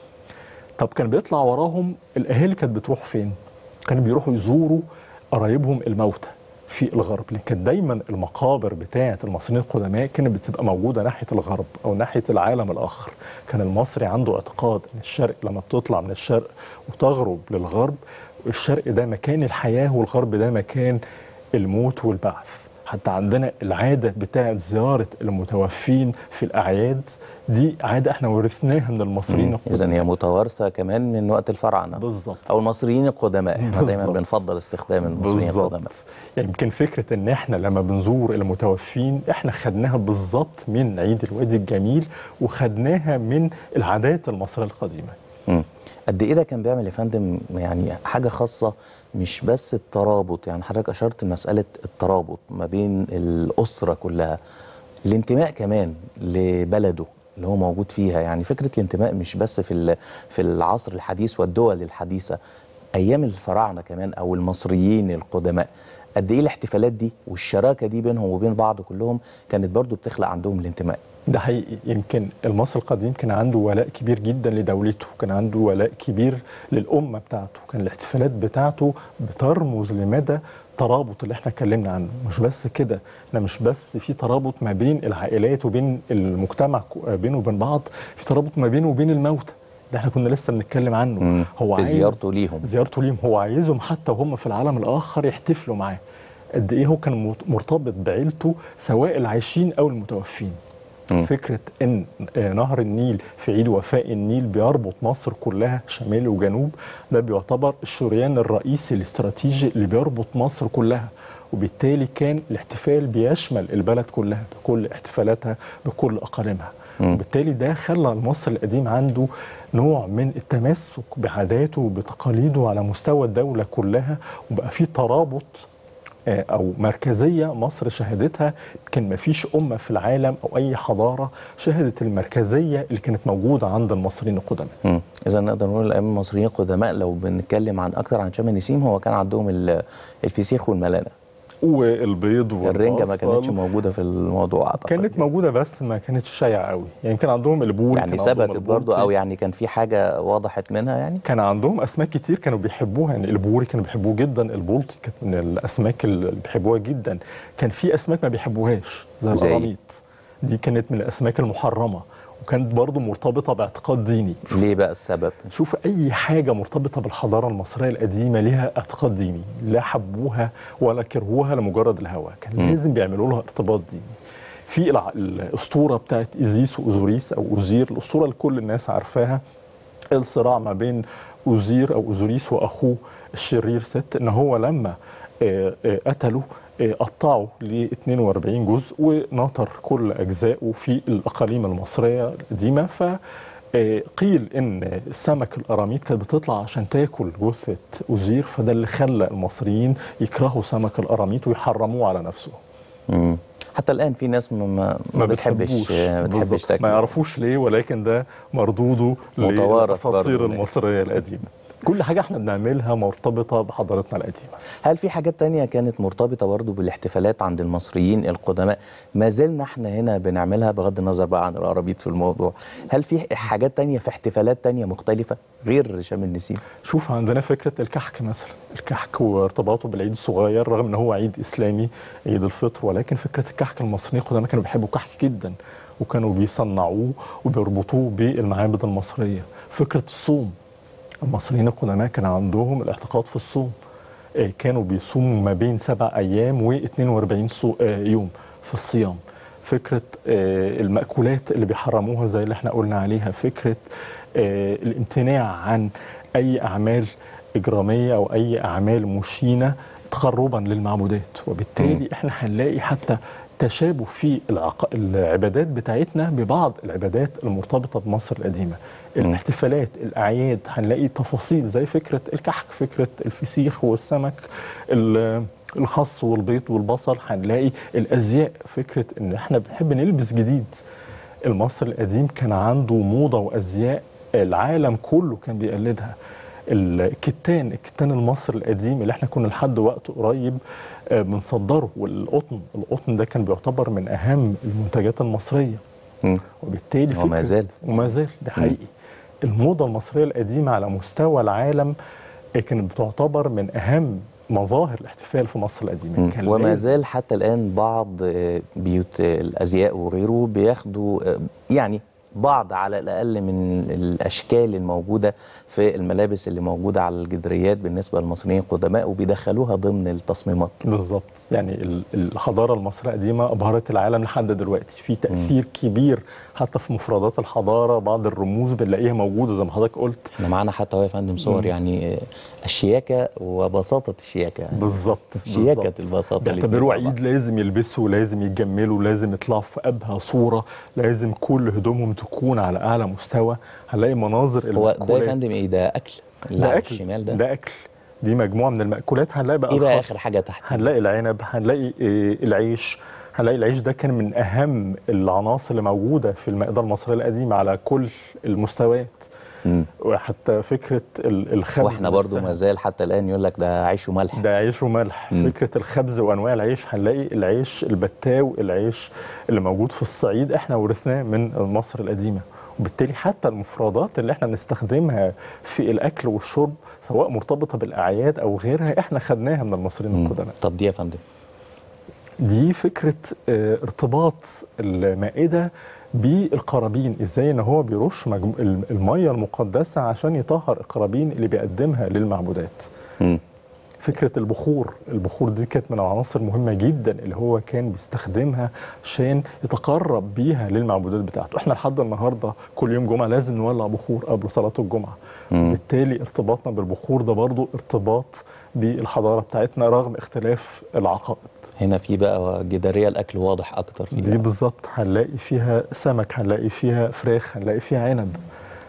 طب كان بيطلع وراهم الاهالي كانت بتروح فين؟ كانوا بيروحوا يزوروا قرايبهم الموتى في الغرب لان كانت دايما المقابر بتاعه المصريين القدماء كانت بتبقى موجوده ناحيه الغرب او ناحيه العالم الاخر كان المصري عنده اعتقاد ان الشرق لما بتطلع من الشرق وتغرب للغرب الشرق ده مكان الحياه والغرب ده مكان الموت والبعث حتى عندنا العادة بتاعة زيارة المتوفين في الأعياد دي عادة احنا ورثناها من المصريين اذا هي متوارثه كمان من وقت الفراعنه بالظبط او المصريين القدماء احنا دايما بالظبط. بنفضل استخدام المصريين القدماء بالظبط يعني يمكن فكرة ان احنا لما بنزور المتوفين احنا خدناها بالظبط من عيد الوادي الجميل وخدناها من العادات المصرية القديمة مم. قد ايه ده كان بيعمل يا فندم يعني حاجه خاصه مش بس الترابط يعني حضرتك اشرت لمساله الترابط ما بين الاسره كلها الانتماء كمان لبلده اللي هو موجود فيها يعني فكره الانتماء مش بس في ال- في العصر الحديث والدول الحديثه ايام الفراعنه كمان او المصريين القدماء قد ايه الاحتفالات دي والشراكه دي بينهم وبين بعض كلهم كانت برضو بتخلق عندهم الانتماء ده حقيقي يمكن المصري القديم كان عنده ولاء كبير جدا لدولته كان عنده ولاء كبير للأمة بتاعته كان الاحتفالات بتاعته بترمز لمدى ترابط اللي احنا اتكلمنا عنه مش بس كده احنا مش بس في ترابط ما بين العائلات وبين المجتمع ك- بينه وبين بعض في ترابط ما بينه وبين الموتى ده احنا كنا لسه بنتكلم عنه مم. هو في عايز زيارته ليهم. زيارته ليهم هو عايزهم حتى وهم في العالم الآخر يحتفلوا معاه قد ايه هو كان مت- مرتبط بعيلته سواء العايشين او المتوفين مم. فكرة إن آه، نهر النيل في عيد وفاء النيل بيربط مصر كلها شمال وجنوب ده بيعتبر الشريان الرئيسي الاستراتيجي اللي بيربط مصر كلها وبالتالي كان الاحتفال بيشمل البلد كلها بكل احتفالاتها بكل أقاليمها مم. وبالتالي ده خلى المصري القديم عنده نوع من التمسك بعاداته وبتقاليده على مستوى الدولة كلها وبقى في ترابط آه، او مركزيه مصر شهدتها كان ما فيش امه في العالم او اي حضاره شهدت المركزيه اللي كانت موجوده عند المصريين القدماء اذا نقدر نقول الايام المصريين القدماء لو بنتكلم عن اكتر عن شم النسيم هو كان عندهم ال- الفسيخ والملانه والبيض الرنجه ما والبصل. كانتش موجوده في الموضوع اعتقد كانت موجوده بس ما كانتش شائعه قوي يعني كان عندهم البوري يعني كان عندهم ثبتت برضه البولتي. او يعني كان في حاجه وضحت منها يعني كان عندهم اسماك كتير كانوا بيحبوها يعني البوري كانوا بيحبوه جدا البولتي كانت من الاسماك اللي بيحبوها جدا كان في اسماك ما بيحبوهاش زي زي؟ القراميط دي كانت من الاسماك المحرمه وكانت برضه مرتبطه باعتقاد ديني ليه بقى السبب شوف اي حاجه مرتبطه بالحضاره المصريه القديمه ليها اعتقاد ديني لا حبوها ولا كرهوها لمجرد الهوى كان مم. لازم بيعملوا لها ارتباط ديني في الع- الاسطوره بتاعت ايزيس واوزوريس او اوزير الاسطوره اللي كل الناس عارفاها الصراع ما بين اوزير او اوزوريس واخوه الشرير ست ان هو لما آه، آه، قتلوا آه، قطعوا ل 42 جزء ونطر كل اجزائه في الاقاليم المصريه القديمه ف آه، قيل ان سمك القراميط كانت بتطلع عشان تاكل جثه اوزير فده اللي خلى المصريين يكرهوا سمك القراميط ويحرموه على نفسه مم. حتى الان في ناس ما ما, ما بتحبش بتحبوش ما بتحبش بالظبط. تاكل ما يعرفوش ليه ولكن ده مردوده متوارث للاساطير برضه. المصريه القديمه كل حاجه احنا بنعملها مرتبطه بحضارتنا القديمه هل في حاجات تانية كانت مرتبطة برضو بالاحتفالات عند المصريين القدماء ما زلنا احنا هنا بنعملها بغض النظر بقى عن القرابيط في الموضوع هل في حاجات تانية في احتفالات تانية مختلفة غير شم النسيم شوف عندنا فكره الكحك مثلا الكحك وارتباطه بالعيد الصغير رغم ان هو عيد اسلامي عيد الفطر ولكن فكره الكحك المصريين القدماء كانوا بيحبوا الكحك جدا وكانوا بيصنعوه وبيربطوه بالمعابد المصريه فكره الصوم المصريين القدماء كان عندهم الاعتقاد في الصوم آه، كانوا بيصوموا ما بين سبع ايام و42 صو- آه، يوم في الصيام فكره آه، المأكولات اللي بيحرموها زي اللي احنا قلنا عليها فكره آه، الامتناع عن اي اعمال اجراميه او اي اعمال مشينه تقربا للمعبودات وبالتالي احنا هنلاقي حتى تشابه في العق... العبادات بتاعتنا ببعض العبادات المرتبطه بمصر القديمه الاحتفالات الاعياد هنلاقي تفاصيل زي فكره الكحك فكره الفسيخ والسمك ال- الخس والبيض والبصل هنلاقي الازياء فكره ان احنا بنحب نلبس جديد المصري القديم كان عنده موضه وازياء العالم كله كان بيقلدها الكتان الكتان المصري القديم اللي احنا كنا لحد وقت قريب آه، بنصدره والقطن القطن ده كان بيعتبر من اهم المنتجات المصريه وبالتالي وما فكرة- زال. وما زال ده حقيقي الموضه المصريه القديمه على مستوى العالم آه، كانت بتعتبر من اهم مظاهر الاحتفال في مصر القديمه كان وما لازم- زال حتى الآن بعض آه، بيوت آه، الأزياء وغيره بياخدوا آه، يعني بعض على الأقل من الأشكال الموجودة في الملابس اللي موجودة على الجدريات بالنسبة للمصريين القدماء وبيدخلوها ضمن التصميمات بالظبط يعني ال- الحضاره المصريه القديمه ابهرت العالم لحد دلوقتي في تاثير كبير حتى في مفردات الحضاره بعض الرموز بنلاقيها موجوده زي ما حضرتك قلت احنا معانا حتى هو يا فندم صور مم. يعني آه، الشياكة وبساطة الشياكة يعني بالظبط شياكة بالظبط. البساطة بيعتبروه الاتنين عيد لازم يلبسوا لازم يتجملوا لازم يطلعوا في ابهى صوره لازم كل هدومهم تكون على اعلى مستوى هنلاقي مناظر هو ده يا المأكولات. فندم ايه ده أكل اللي ده على اكل الشمال ده ده اكل دي مجموعه من المأكولات هنلاقي بقى ايه بقى الخس، آخر حاجة تحت هنلاقي العنب هنلاقي آه، العيش هنلاقي العيش ده كان من اهم العناصر اللي موجوده في المائده المصريه القديمه على كل المستويات وحتى فكره ال- الخبز واحنا برضو نفسها. ما زال حتى الآن يقول لك ده عيش وملح ده عيش وملح مم. فكره الخبز وانواع العيش هنلاقي العيش البتاو العيش اللي موجود في الصعيد احنا ورثناه من مصر القديمه وبالتالي حتى المفردات اللي احنا بنستخدمها في الاكل والشرب سواء مرتبطه بالاعياد او غيرها احنا خدناها من المصريين القدماء طب دي يا فندم دي فكره آه، ارتباط المائده بالقرابين ازاي ان هو بيرش مجم... الم- الميه المقدسه عشان يطهر القرابين اللي بيقدمها للمعبودات فكره البخور البخور دي كانت من العناصر المهمه جدا اللي هو كان بيستخدمها عشان يتقرب بيها للمعبودات بتاعته احنا لحد النهارده كل يوم جمعه لازم نولع بخور قبل صلاه الجمعه بالتالي ارتباطنا بالبخور ده برضو ارتباط بالحضاره بتاعتنا رغم اختلاف العقائد هنا في بقى جدارية الأكل واضح أكتر فيها دي بالظبط هنلاقي فيها سمك هنلاقي فيها فراخ هنلاقي فيها عنب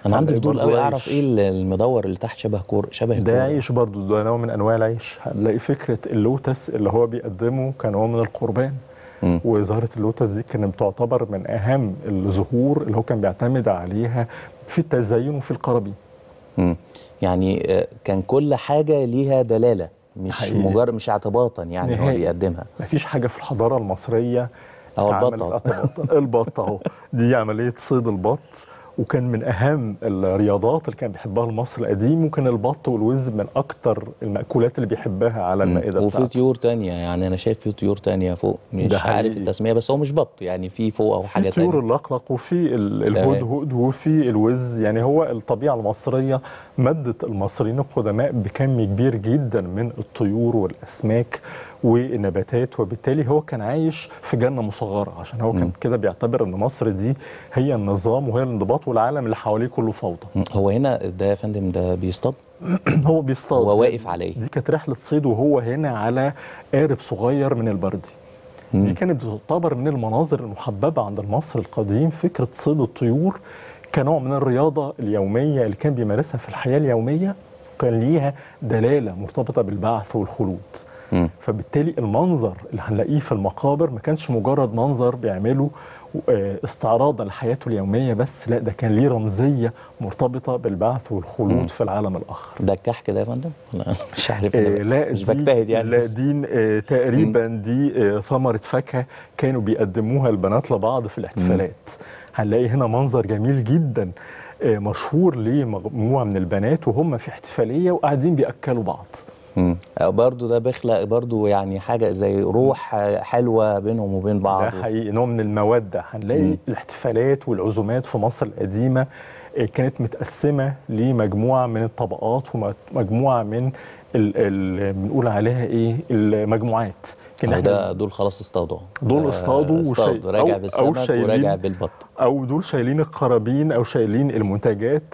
انا عندي هنلاقي فضول برضو قوي اعرف عيش. ايه المدور اللي تحت شبه كور شبه ده الكورة. عيش برضو ده نوع من انواع العيش هنلاقي فكره اللوتس اللي هو بيقدمه كنوع من القربان وزهره اللوتس دي كانت بتعتبر من اهم الزهور اللي هو كان بيعتمد عليها في التزين وفي القرابين مم. يعني آه، كان كل حاجه ليها دلاله مش حقيقي. مجرد مش اعتباطا يعني هو نهائي. بيقدمها مفيش حاجه في الحضاره المصريه أهو اتعملت البط أهو. اعتباطا البط اهو دي عمليه صيد البط وكان من اهم الرياضات اللي كان بيحبها المصري القديم وكان البط والوز من اكتر المأكولات اللي بيحبها على المائده وفي بتاعته طيور تانية يعني انا شايف في طيور تانية فوق مش ده عارف حقيقي. التسميه بس هو مش بط يعني في فوق او حاجه في طيور تانية اللقلق وفي ال- تمام. الهدهد وفي الوز يعني هو الطبيعه المصريه مدت المصريين القدماء بكم كبير جدا من الطيور والاسماك والنباتات وبالتالي هو كان عايش في جنه مصغره عشان هو كان كده بيعتبر ان مصر دي هي النظام وهي الانضباط والعالم اللي حواليه كله فوضى مم. هو هنا ده يا فندم ده بيصطاد هو بيصطاد هو واقف على ايه دي كانت رحله صيد وهو هنا على قارب صغير من البردي دي كانت بتعتبر من المناظر المحببه عند المصري القديم فكره صيد الطيور كنوع من الرياضه اليوميه اللي كان بيمارسها في الحياه اليوميه كان ليها دلاله مرتبطه بالبعث والخلود مم. فبالتالي المنظر اللي هنلاقيه في المقابر ما كانش مجرد منظر بيعمله آه، استعراضا لحياته اليوميه بس لا ده كان ليه رمزيه مرتبطه بالبعث والخلود مم. في العالم الاخر ده الكحك ده يا فندم لا مش عارف آه أنا لا مش دي بجتهد يعني لا بس. دي آه تقريبا دي آه ثمره فاكهه كانوا بيقدموها البنات لبعض في الاحتفالات هنلاقي هنا منظر جميل جدا آه مشهور لمجموعه من البنات وهم في احتفاليه وقاعدين بياكلوا بعض مم. برضو ده بيخلق برضو يعني حاجه زي روح آه، حلوه بينهم وبين بعض ده حقيقي نوع من المودة هنلاقي مم. الاحتفالات والعزومات في مصر القديمة آه، كانت متقسمة لمجموعة من الطبقات ومجموعة من ال- ال- بنقول عليها ايه المجموعات كان أهو احنا ده دول خلاص اصطادوا دول آه، اصطادوا اصطاد وشاي- راجع أو- أو بالسمك شايلين- وراجع بالبط او دول شايلين القرابين او شايلين المنتجات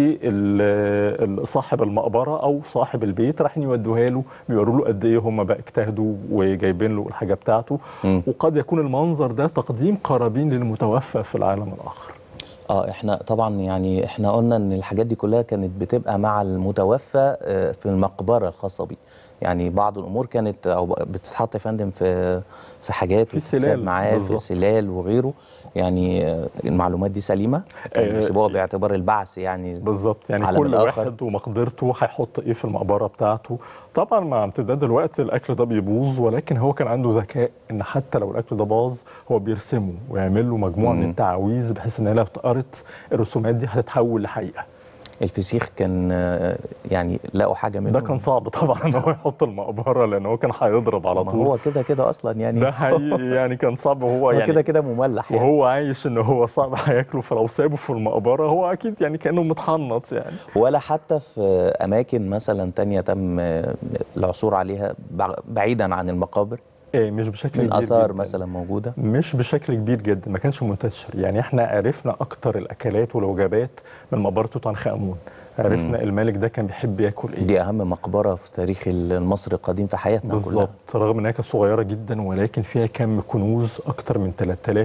لصاحب المقبره او صاحب البيت رايحين يودوها له بيوروا له قد ايه هم بقى اجتهدوا وجايبين له الحاجه بتاعته مم. وقد يكون المنظر ده تقديم قرابين للمتوفى في العالم الاخر اه احنا طبعا يعني احنا قلنا ان الحاجات دي كلها كانت بتبقى مع المتوفى آه، في المقبره الخاصه بيه يعني بعض الامور كانت او بتتحط يا فندم في في حاجات في وتتساب سلال معاه في بالظبط. سلال وغيره يعني آه، المعلومات دي سليمه كانوا آه، بيسيبوها باعتبار الباعث يعني بالظبط يعني عالم كل الآخر. واحد ومقدرته هيحط ايه في المقبره بتاعته طبعا مع امتداد الوقت الاكل ده بيبوظ ولكن هو كان عنده ذكاء ان حتى لو الاكل ده باظ هو بيرسمه ويعمل له مجموعه من مم. التعاويذ بحيث ان هي لو اتقرت الرسومات دي هتتحول لحقيقه الفسيخ كان آه، يعني لقوا حاجه منه ده كان صعب طبعا ان هو يحط المقبره لان هو كان هيضرب على ما طول هو كده كده اصلا يعني ده حقيقي يعني كان صعب وهو هو يعني كده كده مملح يعني. وهو عايش ان هو صعب هياكله فلو سابه في المقبره هو اكيد يعني كانه متحنط يعني ولا حتى في اماكن مثلا تانية تم آه، العثور عليها بع- بعيدا عن المقابر إيه مش بشكل من كبير اثار جداً. مثلا موجوده مش بشكل كبير جدا ما كانش منتشر يعني احنا عرفنا اكتر الاكلات والوجبات من مقبره توت عنخ امون عرفنا مم. الملك ده كان بيحب ياكل ايه دي اهم مقبره في تاريخ المصري القديم في حياتنا كلها بالظبط رغم انها كانت صغيره جدا ولكن فيها كم كنوز اكتر من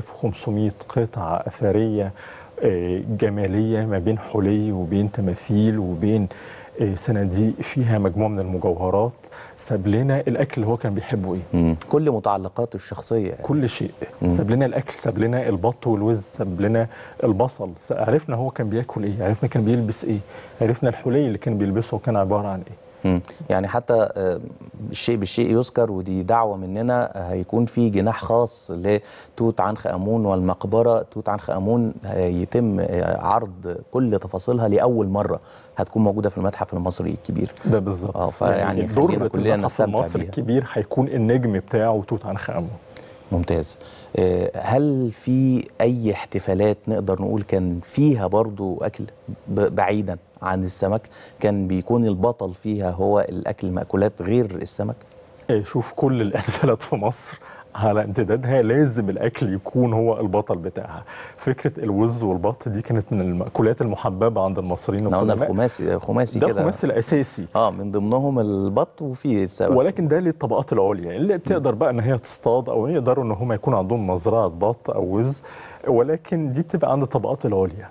3500 قطعه اثريه آه، جماليه ما بين حلي وبين تماثيل وبين آه، صناديق فيها مجموعه من المجوهرات ساب لنا الاكل اللي هو كان بيحبه ايه مم. كل متعلقاته الشخصيه يعني. كل شيء مم. ساب لنا الاكل ساب لنا البط والوز ساب لنا البصل س- عرفنا هو كان بياكل ايه عرفنا كان بيلبس ايه عرفنا الحلي اللي كان بيلبسه كان عباره عن ايه مم. يعني حتى آه، الشيء بالشيء يذكر ودي دعوه مننا آه، هيكون في جناح خاص لتوت عنخ امون والمقبره توت عنخ امون هيتم آه، عرض كل تفاصيلها لاول مره هتكون موجوده في المتحف المصري الكبير ده بالظبط اه فيعني دور خلينا كلنا المتحف نستمتع المصري بيها الكبير هيكون النجم بتاعه توت عنخ امون ممتاز آه، هل في اي احتفالات نقدر نقول كان فيها برضو اكل ب- بعيدا عن السمك كان بيكون البطل فيها هو الاكل المأكولات غير السمك إيه، شوف كل الاحتفالات في مصر على امتدادها لازم الاكل يكون هو البطل بتاعها فكره الوز والبط دي كانت من المأكولات المحببه عند المصريين احنا قلنا القدماء. الخماسي خماسي ده كده الخماسي الاساسي اه من ضمنهم البط وفي السمك ولكن ده للطبقات العليا اللي بتقدر بقى ان هي تصطاد او يقدروا ان هم يكون عندهم مزرعه بط او وز ولكن دي بتبقى عند الطبقات العليا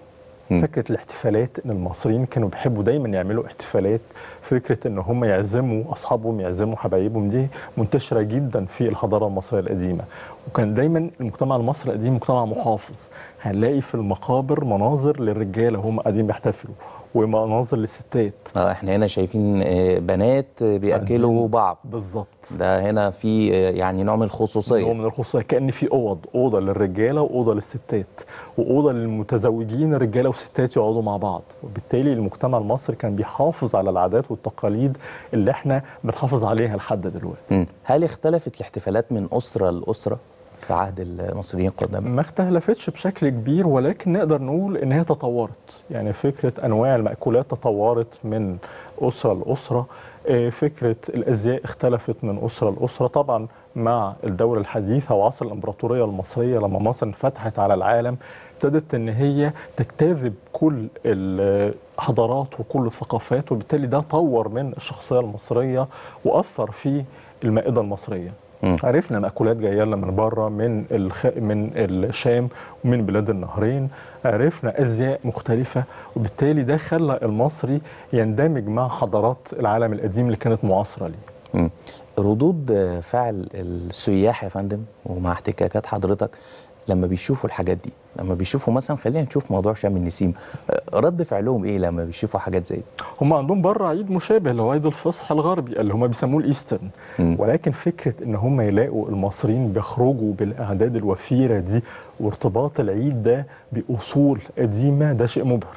فكره الاحتفالات ان المصريين كانوا بيحبوا دايما يعملوا احتفالات فكره ان هم يعزموا اصحابهم يعزموا حبايبهم دي منتشره جدا في الحضاره المصريه القديمه وكان دايما المجتمع المصري القديم مجتمع محافظ هنلاقي في المقابر مناظر للرجاله هم قاعدين بيحتفلوا ومناظر للستات اه احنا هنا شايفين آه، بنات آه، بياكلوا قاعدين- بعض بالظبط ده هنا في آه، يعني نوع من الخصوصيه نوع من الخصوصيه كان في اوض اوضه للرجاله واوضه للستات واوضه للمتزوجين رجاله وستات يقعدوا مع بعض وبالتالي المجتمع المصري كان بيحافظ على العادات والتقاليد اللي احنا بنحافظ عليها لحد دلوقتي مم. هل اختلفت الاحتفالات من اسره لاسره في عهد المصريين القدامى ما اختلفتش بشكل كبير ولكن نقدر نقول ان هي تطورت يعني فكره انواع المأكولات تطورت من اسره لاسره آه، فكره الازياء اختلفت من اسره لاسره طبعا مع الدوله الحديثه وعصر الامبراطوريه المصريه لما مصر انفتحت على العالم ابتدت ان هي تجتذب كل الحضارات وكل الثقافات وبالتالي ده طور من الشخصيه المصريه واثر في المائده المصريه عرفنا مأكولات جايه لنا من بره من الخ... من الشام ومن بلاد النهرين عرفنا ازياء مختلفه وبالتالي ده خلى المصري يندمج مع حضارات العالم القديم اللي كانت معاصره ليه مم. ردود آه، فعل السياح يا فندم ومع احتكاكات حضرتك لما بيشوفوا الحاجات دي لما بيشوفوا مثلا خلينا نشوف موضوع شم النسيم آه، رد فعلهم ايه لما بيشوفوا حاجات زي دي هم عندهم بره عيد مشابه اللي هو عيد الفصح الغربي اللي هم بيسموه الايسترن ولكن فكره ان هم يلاقوا المصريين بيخرجوا بالاعداد الوفيره دي وارتباط العيد ده باصول قديمه ده شيء مبهر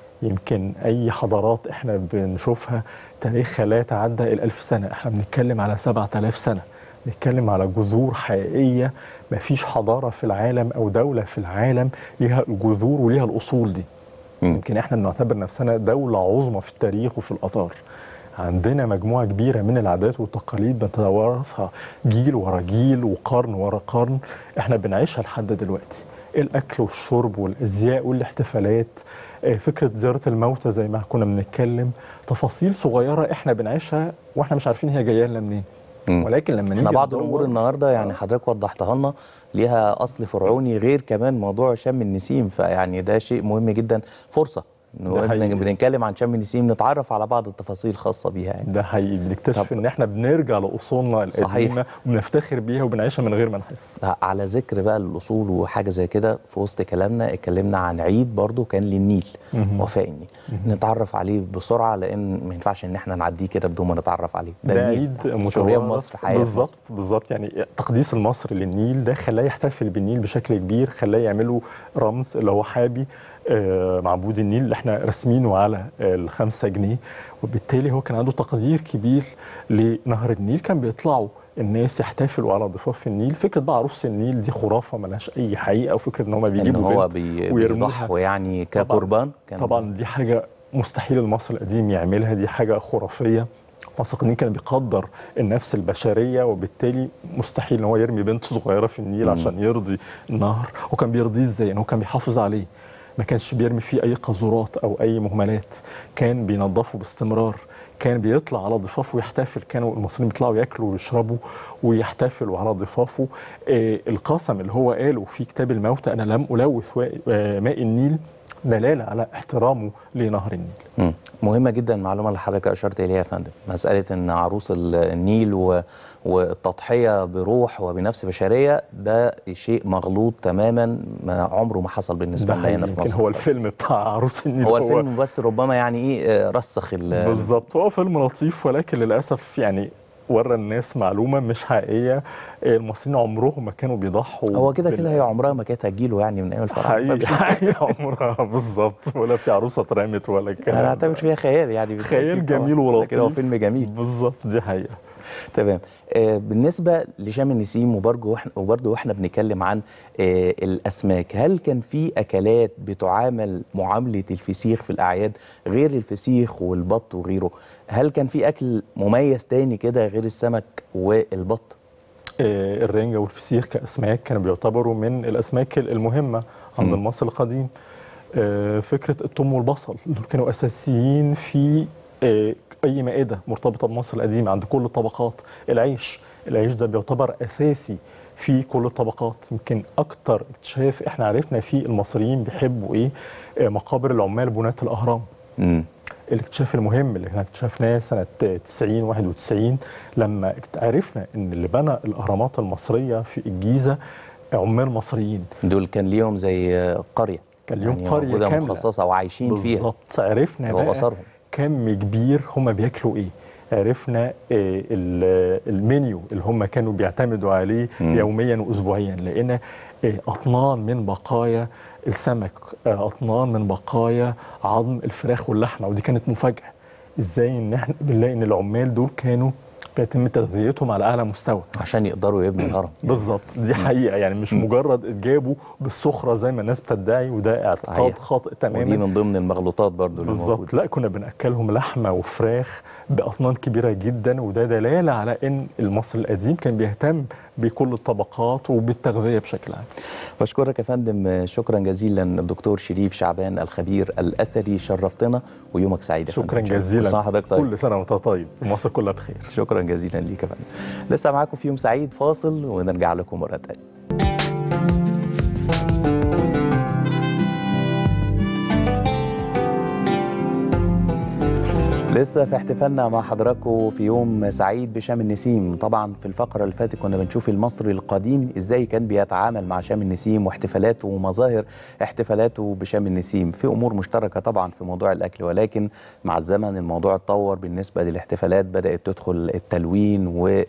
يمكن اي حضارات احنا بنشوفها تاريخها لا يتعدى الألف سنه احنا بنتكلم على 7000 سنه بنتكلم على جذور حقيقيه ما فيش حضاره في العالم او دوله في العالم ليها الجذور وليها الاصول دي يمكن احنا بنعتبر نفسنا دولة عظمى في التاريخ وفي الآثار عندنا مجموعة كبيرة من العادات والتقاليد بنتوارثها جيل ورا جيل وقرن ورا قرن احنا بنعيشها لحد دلوقتي الأكل والشرب والأزياء والاحتفالات آه، فكرة زيارة الموتى زي ما كنا بنتكلم تفاصيل صغيرة احنا بنعيشها واحنا مش عارفين هي جاية لنا منين ولكن لما نيجي احنا بعض ندور- الامور النهارده يعني حضرتك وضحتها لنا ليها اصل فرعوني غير كمان موضوع شم النسيم فيعني ده شيء مهم جدا فرصه إنه ده إحنا حقيقي. بنتكلم عن شم النسيم نتعرف على بعض التفاصيل الخاصه بيها يعني ده حقيقي بنكتشف ان احنا بنرجع لاصولنا صحيح. القديمه وبنفتخر بيها وبنعيشها من غير ما نحس على ذكر بقى الاصول وحاجه زي كده في وسط كلامنا اتكلمنا عن عيد برضو كان للنيل مهم. وفاء النيل نتعرف عليه بسرعه لان ما ينفعش ان احنا نعديه كده بدون ما نتعرف عليه ده النيل. عيد شريان متوارث مصر حياه بالظبط بالظبط يعني تقديس المصري للنيل ده خلاه يحتفل بالنيل بشكل كبير خلاه يعملوا رمز اللي هو حابي آه، معبود النيل اللي احنا راسمينه على آه، الخمسة جنيه وبالتالي هو كان عنده تقدير كبير لنهر النيل كان بيطلعوا الناس يحتفلوا على ضفاف النيل فكره بقى عروس النيل دي خرافه ملهاش اي حقيقه وفكره ان هم ان بيجيبوا هو بنت بي- ويرموها. بيضحوا يعني كقربان كان طبعا دي حاجه مستحيل المصري القديم يعملها دي حاجه خرافيه المصري القديم كان بيقدر النفس البشريه وبالتالي مستحيل ان هو يرمي بنت صغيره في النيل مم. عشان يرضي النهر وكان بيرضيه ازاي ان هو كان بيحافظ عليه ما كانش بيرمي فيه اي قاذورات او اي مهملات كان بينظفه باستمرار كان بيطلع على ضفافه ويحتفل كانوا المصريين بيطلعوا ياكلوا ويشربوا ويحتفلوا على ضفافه آه القسم اللي هو قاله في كتاب الموتى انا لم الوث وا- آه، ماء النيل دلاله على احترامه لنهر النيل مم. مهمة جدا المعلومة اللي حضرتك أشرت إليها يا فندم مسألة إن عروس ال- النيل و... والتضحية بروح وبنفس بشرية ده شيء مغلوط تماما ما عمره ما حصل بالنسبة ده لنا هنا حقيقي. في يمكن مصر هو الفيلم بتاع عروس النيل هو الفيلم بس ربما يعني إيه آه، رسخ ال- بالظبط هو فيلم لطيف ولكن للاسف يعني ورى الناس معلومه مش حقيقيه المصريين عمرهم ما كانوا بيضحوا هو كده بال- كده هي عمرها ما كانت هتجيله يعني من أيام الفراعنة حقيقي حقيقي عمرها بالظبط ولا في عروسه اترمت ولا الكلام أنا ده. أعتبر فيها خيال يعني خيال طبعاً. جميل ولطيف لكن هو فيلم جميل بالظبط دي حقيقه تمام آه بالنسبه لشام النسيم وبرضه واحنا وبرضه واحنا بنتكلم عن آه الاسماك هل كان في اكلات بتعامل معامله الفسيخ في الاعياد غير الفسيخ والبط وغيره هل كان في اكل مميز تاني كده غير السمك والبط آه، الرنجة والفسيخ كأسماك كانوا بيعتبروا من الأسماك المهمة عند مم. المصري القديم آه، فكرة الثوم والبصل دول كانوا أساسيين في آه، أي مائدة مرتبطة بمصر القديمة عند كل الطبقات العيش العيش ده بيعتبر أساسي في كل الطبقات يمكن اكتر اكتشاف احنا عرفنا فيه المصريين بيحبوا ايه آه، مقابر العمال بناة الاهرام مم. الاكتشاف المهم اللي احنا اكتشفناه سنه 90 91 لما اكت- عرفنا ان اللي بنى الاهرامات المصريه في الجيزه عمال مصريين دول كان ليهم زي قريه كان ليهم يعني قريه موجودة كامله مخصصه وعايشين فيها بالظبط عرفنا هو بقى أثرهم. كم كبير هم بياكلوا ايه عرفنا آه، ال- المنيو اللي هم كانوا بيعتمدوا عليه مم. يوميا واسبوعيا لقينا آه، اطنان من بقايا السمك آه، اطنان من بقايا عظم الفراخ واللحمه ودي كانت مفاجاه ازاي ان احنا بنلاقي ان العمال دول كانوا بيتم تغذيتهم على اعلى مستوى عشان يقدروا يبنوا الهرم بالظبط دي حقيقه يعني مش مجرد اتجابوا بالسخره زي ما الناس بتدعي وده اعتقاد صحيح. خاطئ تماما ودي من ضمن المغلوطات برضو اللي موجودة. بالظبط لا كنا بناكلهم لحمه وفراخ باطنان كبيره جدا وده دلاله على ان المصري القديم كان بيهتم بكل الطبقات وبالتغذيه بشكل عام بشكرك يا فندم شكرا جزيلا الدكتور شريف شعبان الخبير الاثري شرفتنا ويومك سعيد يا فندم. شكرا جزيلا كل سنة وحضرتك طيب كل سنه وانت طيب ومصر كلها بخير شكرا جزيلا ليك يا فندم لسه معاكم في يوم سعيد فاصل ونرجع لكم مره تانية لسه في احتفالنا مع حضراتكم في يوم سعيد بشام النسيم طبعا في الفقره اللي فاتت كنا بنشوف المصري القديم ازاي كان بيتعامل مع شام النسيم واحتفالاته ومظاهر احتفالاته بشام النسيم في امور مشتركه طبعا في موضوع الاكل ولكن مع الزمن الموضوع اتطور بالنسبه للاحتفالات بدات تدخل التلوين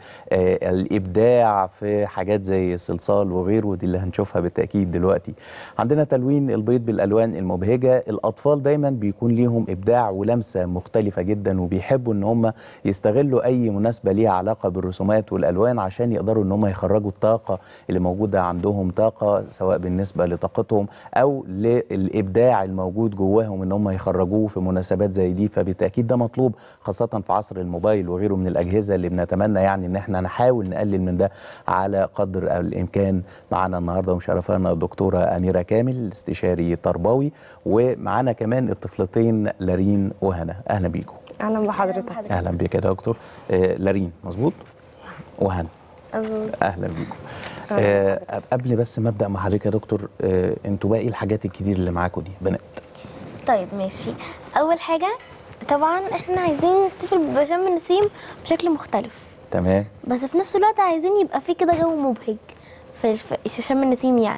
والابداع في حاجات زي الصلصال وغيره ودي اللي هنشوفها بالتاكيد دلوقتي عندنا تلوين البيض بالالوان المبهجه الاطفال دايما بيكون ليهم ابداع ولمسه مختلفه جدا وبيحبوا ان هم يستغلوا اي مناسبه ليها علاقه بالرسومات والالوان عشان يقدروا ان هم يخرجوا الطاقه اللي موجوده عندهم طاقه سواء بالنسبه لطاقتهم او للابداع الموجود جواهم ان هم يخرجوه في مناسبات زي دي فبالتاكيد ده مطلوب خاصه في عصر الموبايل وغيره من الاجهزه اللي بنتمنى يعني ان احنا نحاول نقلل من ده على قدر الامكان معانا النهارده مشرفانا الدكتوره اميره كامل استشاري تربوي ومعانا كمان الطفلتين لارين وهنا اهلا بيكم اهلا بحضرتك اهلا بيك يا دكتور آه لارين مظبوط وهنا اهلا بيكم آه قبل بس ما ابدا مع حضرتك يا دكتور آه انتوا بقى ايه الحاجات الكتير اللي معاكم دي بنات طيب ماشي اول حاجه طبعا احنا عايزين نحتفل بشم النسيم بشكل مختلف تمام بس في نفس الوقت عايزين يبقى في كده جو مبهج في في شم النسيم يعني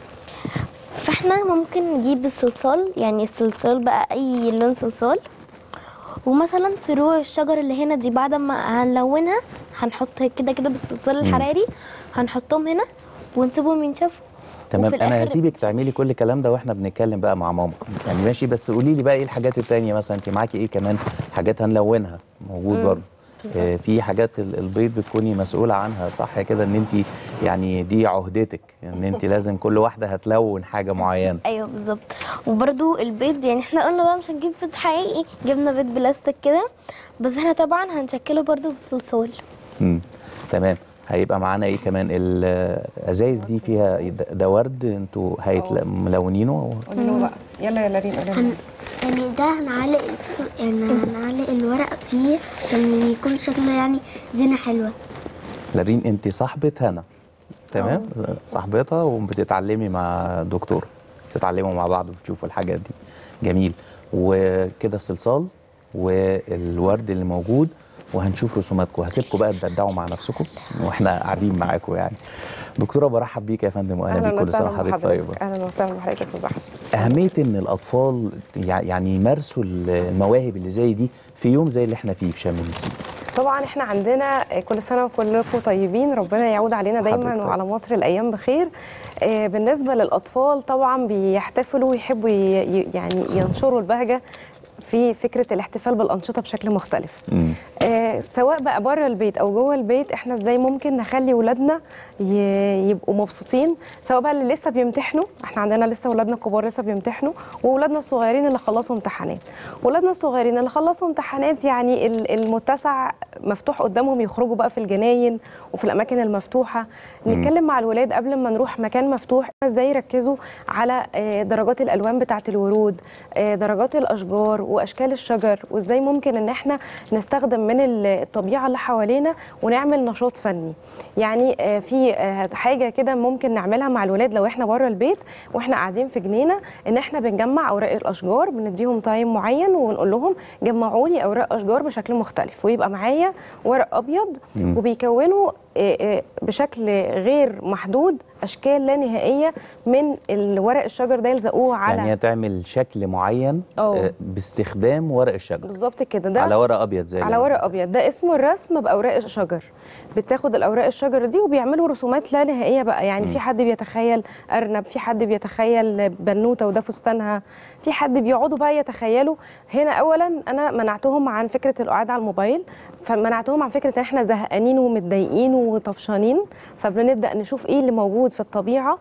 فاحنا ممكن نجيب الصلصال يعني الصلصال بقى اي لون صلصال ومثلا فروع الشجر اللي هنا دي بعد ما هنلونها هنحط كده كده بالصلصال مم. الحراري هنحطهم هنا ونسيبهم ينشفوا تمام وفي انا الآخر- هسيبك تعملي كل الكلام ده واحنا بنتكلم بقى مع ماما يعني ماشي بس قولي لي بقى ايه الحاجات التانية مثلا انت معاكي ايه كمان حاجات هنلونها موجود مم. برضه آه في حاجات ال- البيض بتكوني مسؤولة عنها صح كده ان انت يعني دي عهدتك ان انت لازم كل واحدة هتلون حاجة معينة ايوه بالظبط وبرده البيض يعني احنا قلنا بقى مش هنجيب بيض حقيقي جبنا بيض بلاستيك كده بس احنا طبعا هنشكله برده بالصلصال امم تمام هيبقى معانا ايه كمان الازايز دي فيها ده- ده ورد انتوا هيتل- ملونينه قولي له بقى يلا يا لارين قولي له يعني ده هنعلق الص- يعني هنعلق الورق فيه عشان يكون شكله يعني زينة حلوة لارين انت صاحبة هنا تمام صاحبتها وبتتعلمي مع دكتور بتتعلموا مع بعض وبتشوفوا الحاجات دي جميل وكده الصلصال والورد اللي موجود وهنشوف رسوماتكم هسيبكم بقى تبدعوا مع نفسكم واحنا قاعدين معاكم يعني دكتوره برحب بيك يا فندم واهلا بيك كل سنه وحضرتك طيبه اهلا وسهلا بحضرتك يا استاذ احمد اهميه ان الاطفال يع- يعني يمارسوا المواهب اللي زي دي في يوم زي اللي احنا فيه في شم النسيم طبعا احنا عندنا كل سنه وكلكم طيبين ربنا يعود علينا دايما حضرتك. وعلى مصر الايام بخير آه، بالنسبه للاطفال طبعا بيحتفلوا ويحبوا ي- ي- يعني ينشروا البهجه في فكره الاحتفال بالانشطه بشكل مختلف آه، سواء بقى بره البيت او جوه البيت احنا ازاي ممكن نخلي ولادنا ي- يبقوا مبسوطين سواء بقى اللي لسه بيمتحنوا احنا عندنا لسه ولادنا الكبار لسه بيمتحنوا واولادنا الصغيرين اللي خلصوا امتحانات ولادنا الصغيرين اللي خلصوا امتحانات يعني ال- المتسع مفتوح قدامهم يخرجوا بقى في الجناين وفي الاماكن المفتوحه مم. نتكلم مع الولاد قبل ما نروح مكان مفتوح ازاي يركزوا على آه، درجات الالوان بتاعه الورود آه، درجات الاشجار واشكال الشجر وازاي ممكن ان احنا نستخدم من ال- الطبيعه اللي حوالينا ونعمل نشاط فني يعني آه، في آه، حاجه كده ممكن نعملها مع الولاد لو احنا بره البيت واحنا قاعدين في جنينه ان احنا بنجمع اوراق الاشجار بنديهم تايم معين ونقول لهم جمعوا لي اوراق اشجار بشكل مختلف ويبقى معايا ورق ابيض مم. وبيكونوا آه، آه، بشكل غير محدود اشكال لا نهائيه من الورق الشجر ده يلزقوه على يعني هي تعمل شكل معين أوه. آه، باستخدام ورق الشجر بالظبط كده ده على ورق ابيض زي على ما- ورق ابيض ده اسمه الرسم باوراق الشجر بتاخد الاوراق الشجر دي وبيعملوا رسومات لا نهائيه بقى يعني مم. في حد بيتخيل ارنب في حد بيتخيل بنوته وده فستانها في حد بيقعدوا بقى يتخيلوا هنا اولا انا منعتهم عن فكره القعاد على الموبايل فمنعتهم عن فكره ان احنا زهقانين ومتضايقين وطفشانين فبنبدا نشوف ايه اللي موجود في الطبيعه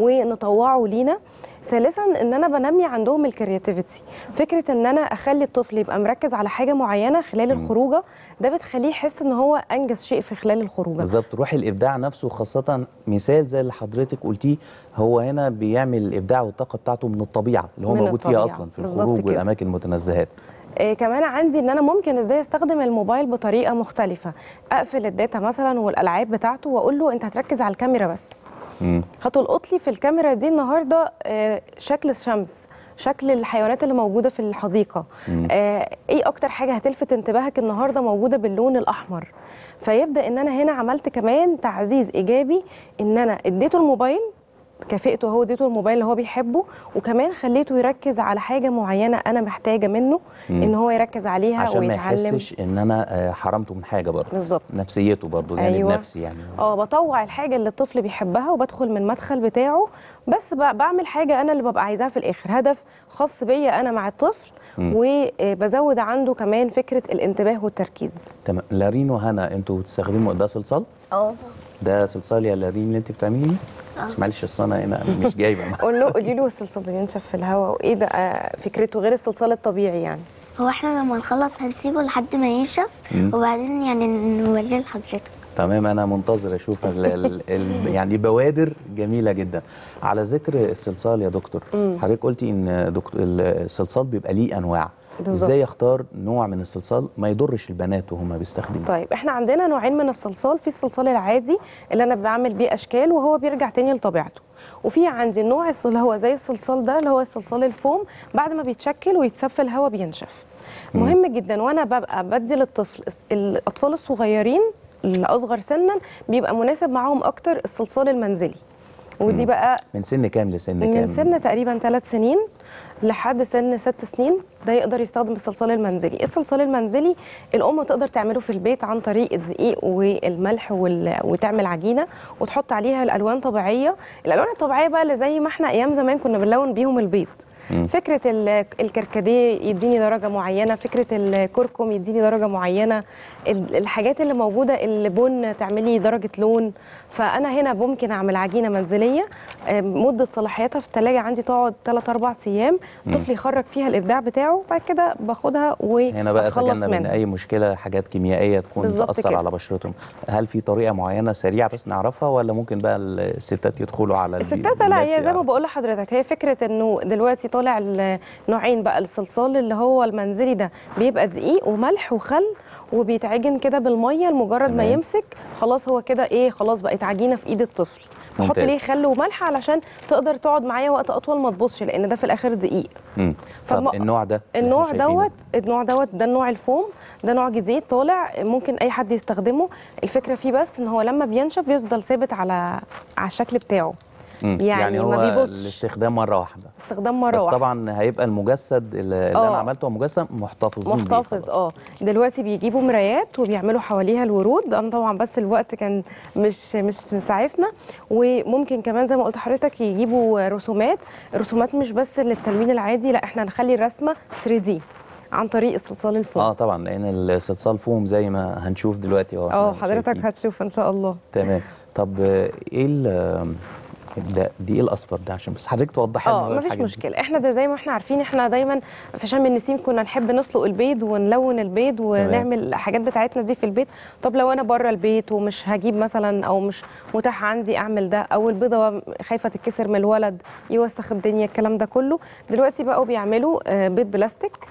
ونطوعه لينا ثالثا ان انا بنمي عندهم الكرياتيفيتي فكره ان انا اخلي الطفل يبقى مركز على حاجه معينه خلال الخروجه ده بتخليه يحس ان هو انجز شيء في خلال الخروجه بالظبط روح الابداع نفسه خاصه مثال زي اللي حضرتك قلتيه هو هنا بيعمل الابداع والطاقه بتاعته من الطبيعه اللي هو من موجود فيها الطبيعة. اصلا في بالظبط الخروج كده. والاماكن المتنزهات آه كمان عندي ان انا ممكن ازاي استخدم الموبايل بطريقه مختلفه اقفل الداتا مثلا والالعاب بتاعته واقول له انت هتركز على الكاميرا بس مم. هتلقط لي في الكاميرا دي النهارده آه، شكل الشمس شكل الحيوانات اللي موجوده في الحديقه مم. آه، ايه اكتر حاجه هتلفت انتباهك النهارده موجوده باللون الاحمر فيبدا ان انا هنا عملت كمان تعزيز ايجابي ان انا اديته الموبايل كافئته هو اديته الموبايل اللي هو بيحبه وكمان خليته يركز على حاجه معينه انا محتاجه منه مم. ان هو يركز عليها عشان ما ويتعلم يحسش ان انا آه، حرمته من حاجه برضه بالظبط نفسيته برضه جانب أيوة. نفسي يعني اه بطوع الحاجه اللي الطفل بيحبها وبدخل من المدخل بتاعه بس ب- بعمل حاجه انا اللي ببقى عايزاها في الاخر هدف خاص بيا انا مع الطفل مم. وبزود عنده كمان فكره الانتباه والتركيز تمام لارين وهنا انتوا بتستخدموا ده صلصال اه ده صلصال يا لارين اللي انت بتعمليه آه. معلش اصل انا هنا مش جايبه قول له قولي له الصلصال بينشف في الهواء وايه ده آه، فكرته غير الصلصال الطبيعي يعني هو احنا لما نخلص هنسيبه لحد ما ينشف مم. وبعدين يعني نوريه لحضرتك تمام انا منتظر اشوف ال ال ال يعني بوادر جميله جدا على ذكر الصلصال يا دكتور مم. حضرتك قلتي ان دكتور الصلصال بيبقى ليه انواع بالظبط. ازاي اختار نوع من الصلصال ما يضرش البنات وهم بيستخدموه طيب احنا عندنا نوعين من الصلصال في الصلصال العادي اللي انا بعمل بيه اشكال وهو بيرجع تاني لطبيعته وفي عندي النوع الص- اللي هو زي الصلصال ده اللي هو الصلصال الفوم بعد ما بيتشكل ويتساب في الهواء بينشف مم. مهم جدا وانا ببقى بدي للطفل الس- الاطفال الصغيرين الاصغر سنا بيبقى مناسب معاهم اكتر الصلصال المنزلي ودي مم. بقى من سن كام لسن كام من سن تقريبا ثلاث سنين لحد سن ست سنين ده يقدر يستخدم الصلصال المنزلي الصلصال المنزلي الام تقدر تعمله في البيت عن طريق الدقيق والملح وال... وتعمل عجينه وتحط عليها الالوان طبيعيه الالوان الطبيعيه بقى اللي زي ما احنا ايام زمان كنا بنلون بيهم البيض مم. فكره ال- الكركديه يديني درجه معينه فكره الكركم يديني درجه معينه ال- الحاجات اللي موجوده اللي بن تعملي درجه لون فانا هنا ممكن اعمل عجينه منزليه آه، مده صلاحيتها في الثلاجه عندي تقعد 3 4 ايام مم. الطفل يخرج فيها الابداع بتاعه بعد كده باخدها هنا بقى واتخلص اتجنب ان منها اي مشكله حاجات كيميائيه تكون بالظبط تاثر كده. على بشرتهم هل في طريقه معينه سريعه بس نعرفها ولا ممكن بقى الستات يدخلوا على البي- الستات لا هي البيت زي ما بقول لحضرتك هي فكره انه دلوقتي طالع النوعين بقى الصلصال اللي هو المنزلي ده بيبقى دقيق وملح وخل وبيتعجن كده بالميه لمجرد ما تمام. يمسك خلاص هو كده ايه خلاص بقت عجينه في ايد الطفل بحط ممتاز. ليه خل وملح علشان تقدر تقعد معايا وقت اطول ما تبصش لان ده في الاخر دقيق مم. طب فما- النوع ده اللي النوع احنا شايفينه. دوت النوع دوت ده النوع الفوم ده نوع جديد طالع ممكن اي حد يستخدمه الفكره فيه بس ان هو لما بينشف بيفضل ثابت على على الشكل بتاعه مم. يعني يعني ما هو بيبصش. الاستخدام مره واحده استخدام مره بس واحده طبعا هيبقى المجسد اللي, اللي آه. انا عملته هو مجسد محتفظين بيه محتفظ اه دلوقتي بيجيبوا مرايات وبيعملوا حواليها الورود انا طبعا بس الوقت كان مش مش مسعفنا وممكن كمان زي ما قلت لحضرتك يجيبوا رسومات الرسومات مش بس للتلوين العادي لا احنا هنخلي الرسمه 3 دي عن طريق الصلصال الفوم اه طبعا لان الصلصال فوم زي ما هنشوف دلوقتي اهو اه إحنا حضرتك شايفين. هتشوف ان شاء الله تمام طب آه، ايه ال- ده دي ايه الاصفر ده عشان بس حضرتك توضحي لنا اه بقى مفيش الحاجات دي. مشكله احنا ده زي ما احنا عارفين احنا دايما في شم النسيم كنا نحب نسلق البيض ونلون البيض ونعمل الحاجات بتاعتنا دي في البيت طب لو انا بره البيت ومش هجيب مثلا او مش متاح عندي اعمل ده او البيضه خايفه تتكسر من الولد يوسخ الدنيا الكلام ده كله دلوقتي بقوا بيعملوا آه، بيض بلاستيك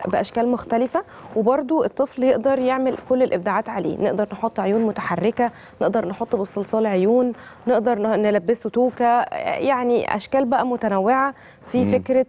باشكال مختلفه وبرده الطفل يقدر يعمل كل الابداعات عليه نقدر نحط عيون متحركه نقدر نحط بالصلصال عيون نقدر ن- نلبسه توكه يعني اشكال بقى متنوعه في مم. فكره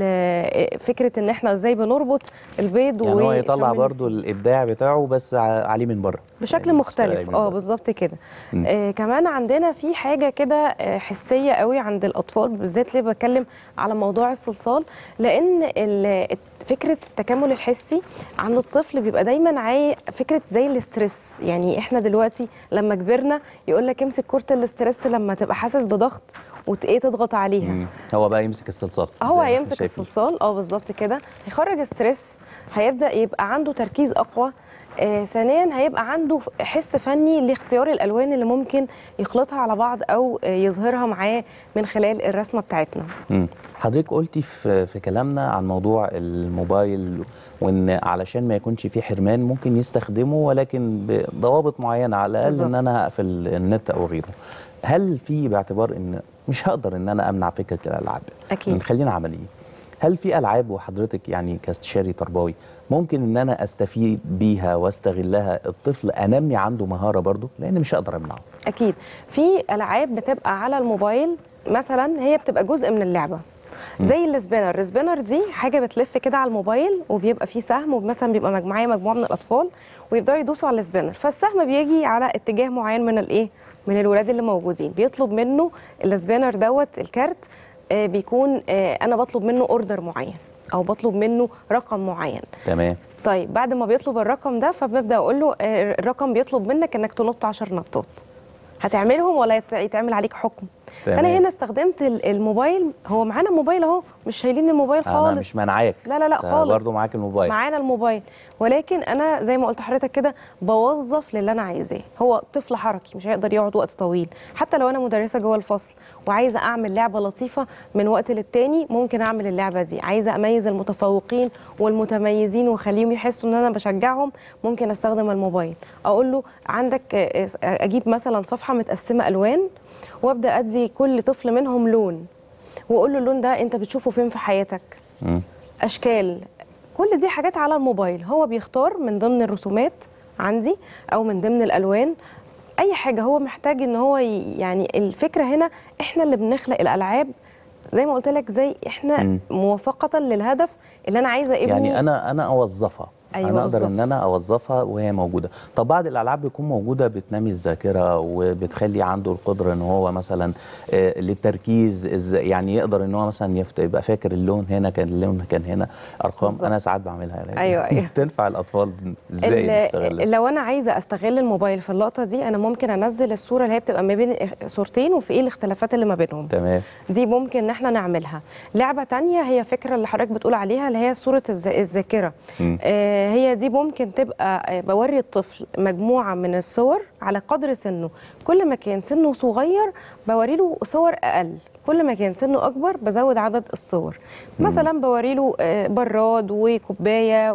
ال- فكره ان احنا ازاي بنربط البيض يعني هو وشم يطلع برضو الابداع بتاعه بس ع- عليه من بره بشكل يعني مختلف بيشتغل اه من بره. بالظبط كده مم. آه كمان عندنا في حاجه كده آه حسيه قوي عند الاطفال بالذات ليه بتكلم على موضوع الصلصال لان ال- فكره التكامل الحسي عند الطفل بيبقى دايما عاي فكره زي الاسترس يعني احنا دلوقتي لما كبرنا يقول لك امسك كره الاسترس لما تبقى حاسس بضغط وت- ايه تضغط عليها مم. هو بقى يمسك الصلصال هو زي ما احنا هيمسك شايفين. الصلصال اه بالظبط كده هيخرج ستريس هيبدا يبقى عنده تركيز اقوى آه ثانيا هيبقى عنده حس فني لاختيار الالوان اللي ممكن يخلطها على بعض او آه يظهرها معاه من خلال الرسمه بتاعتنا مم. حضرتك قلتي في في كلامنا عن موضوع الموبايل وان علشان ما يكونش فيه حرمان ممكن يستخدمه ولكن بضوابط معينه على الاقل بالظبط. ان انا هقفل النت او غيره هل في باعتبار ان مش هقدر ان انا امنع فكره الالعاب أكيد. خلينا عمليين هل في العاب وحضرتك يعني كاستشاري تربوي ممكن ان انا استفيد بيها واستغلها الطفل انمي عنده مهاره برضه لان مش هقدر امنعه اكيد في العاب بتبقى على الموبايل مثلا هي بتبقى جزء من اللعبه زي السبينر السبينر دي حاجه بتلف كده على الموبايل وبيبقى فيه سهم ومثلا بيبقى مجموعه مجموعه من الاطفال ويبداوا يدوسوا على السبينر فالسهم بيجي على اتجاه معين من الايه من الولاد اللي موجودين بيطلب منه السبينر دوت الكارت آه، بيكون آه، انا بطلب منه اوردر معين او بطلب منه رقم معين تمام طيب بعد ما بيطلب الرقم ده فببدا اقول له آه، الرقم بيطلب منك انك تنط 10 نطات هتعملهم ولا يت- يتعمل عليك حكم تمام. فانا هنا استخدمت ال- الموبايل هو معانا الموبايل اهو مش شايلين الموبايل خالص انا مش منعاك لا لا لا ده خالص برضه معاك الموبايل معانا الموبايل ولكن انا زي ما قلت لحضرتك كده بوظف للي انا عايزاه هو طفل حركي مش هيقدر يقعد وقت طويل حتى لو انا مدرسه جوه الفصل وعايزه اعمل لعبه لطيفه من وقت للتاني ممكن اعمل اللعبه دي عايزه اميز المتفوقين والمتميزين واخليهم يحسوا ان انا بشجعهم ممكن استخدم الموبايل اقول له عندك آه، آه، اجيب مثلا صفحه متقسمه الوان وابدا ادي كل طفل منهم لون واقول له اللون ده انت بتشوفه فين في حياتك مم. اشكال كل دي حاجات على الموبايل هو بيختار من ضمن الرسومات عندي او من ضمن الالوان اي حاجه هو محتاج ان هو ي- يعني الفكره هنا احنا اللي بنخلق الالعاب زي ما قلت لك زي احنا مم. موافقه للهدف اللي انا عايزه ابني يعني انا انا اوظفها أيوة انا اقدر بالظبط. ان انا اوظفها وهي موجوده طب بعض الالعاب بتكون موجوده بتنمي الذاكره وبتخلي عنده القدره ان هو مثلا آه، للتركيز إز- يعني يقدر ان هو مثلا يفت... يبقى فاكر اللون هنا كان اللون كان هنا ارقام بالظبط. انا ساعات بعملها يعني أيوة، أيوة. تنفع الاطفال ازاي ال- نستغلها لو انا عايزه استغل الموبايل في اللقطه دي انا ممكن انزل الصوره اللي هي بتبقى ما بين صورتين وفي ايه الاختلافات اللي ما بينهم تمام دي ممكن ان احنا نعملها لعبه تانية هي فكره اللي حضرتك بتقول عليها اللي هي صوره الز- الذاكره مم. آه هي دي ممكن تبقى آه، بوري الطفل مجموعه من الصور على قدر سنه كل ما كان سنه صغير بوري له صور اقل كل ما كان سنه اكبر بزود عدد الصور مثلا بوري له آه، براد وكوبايه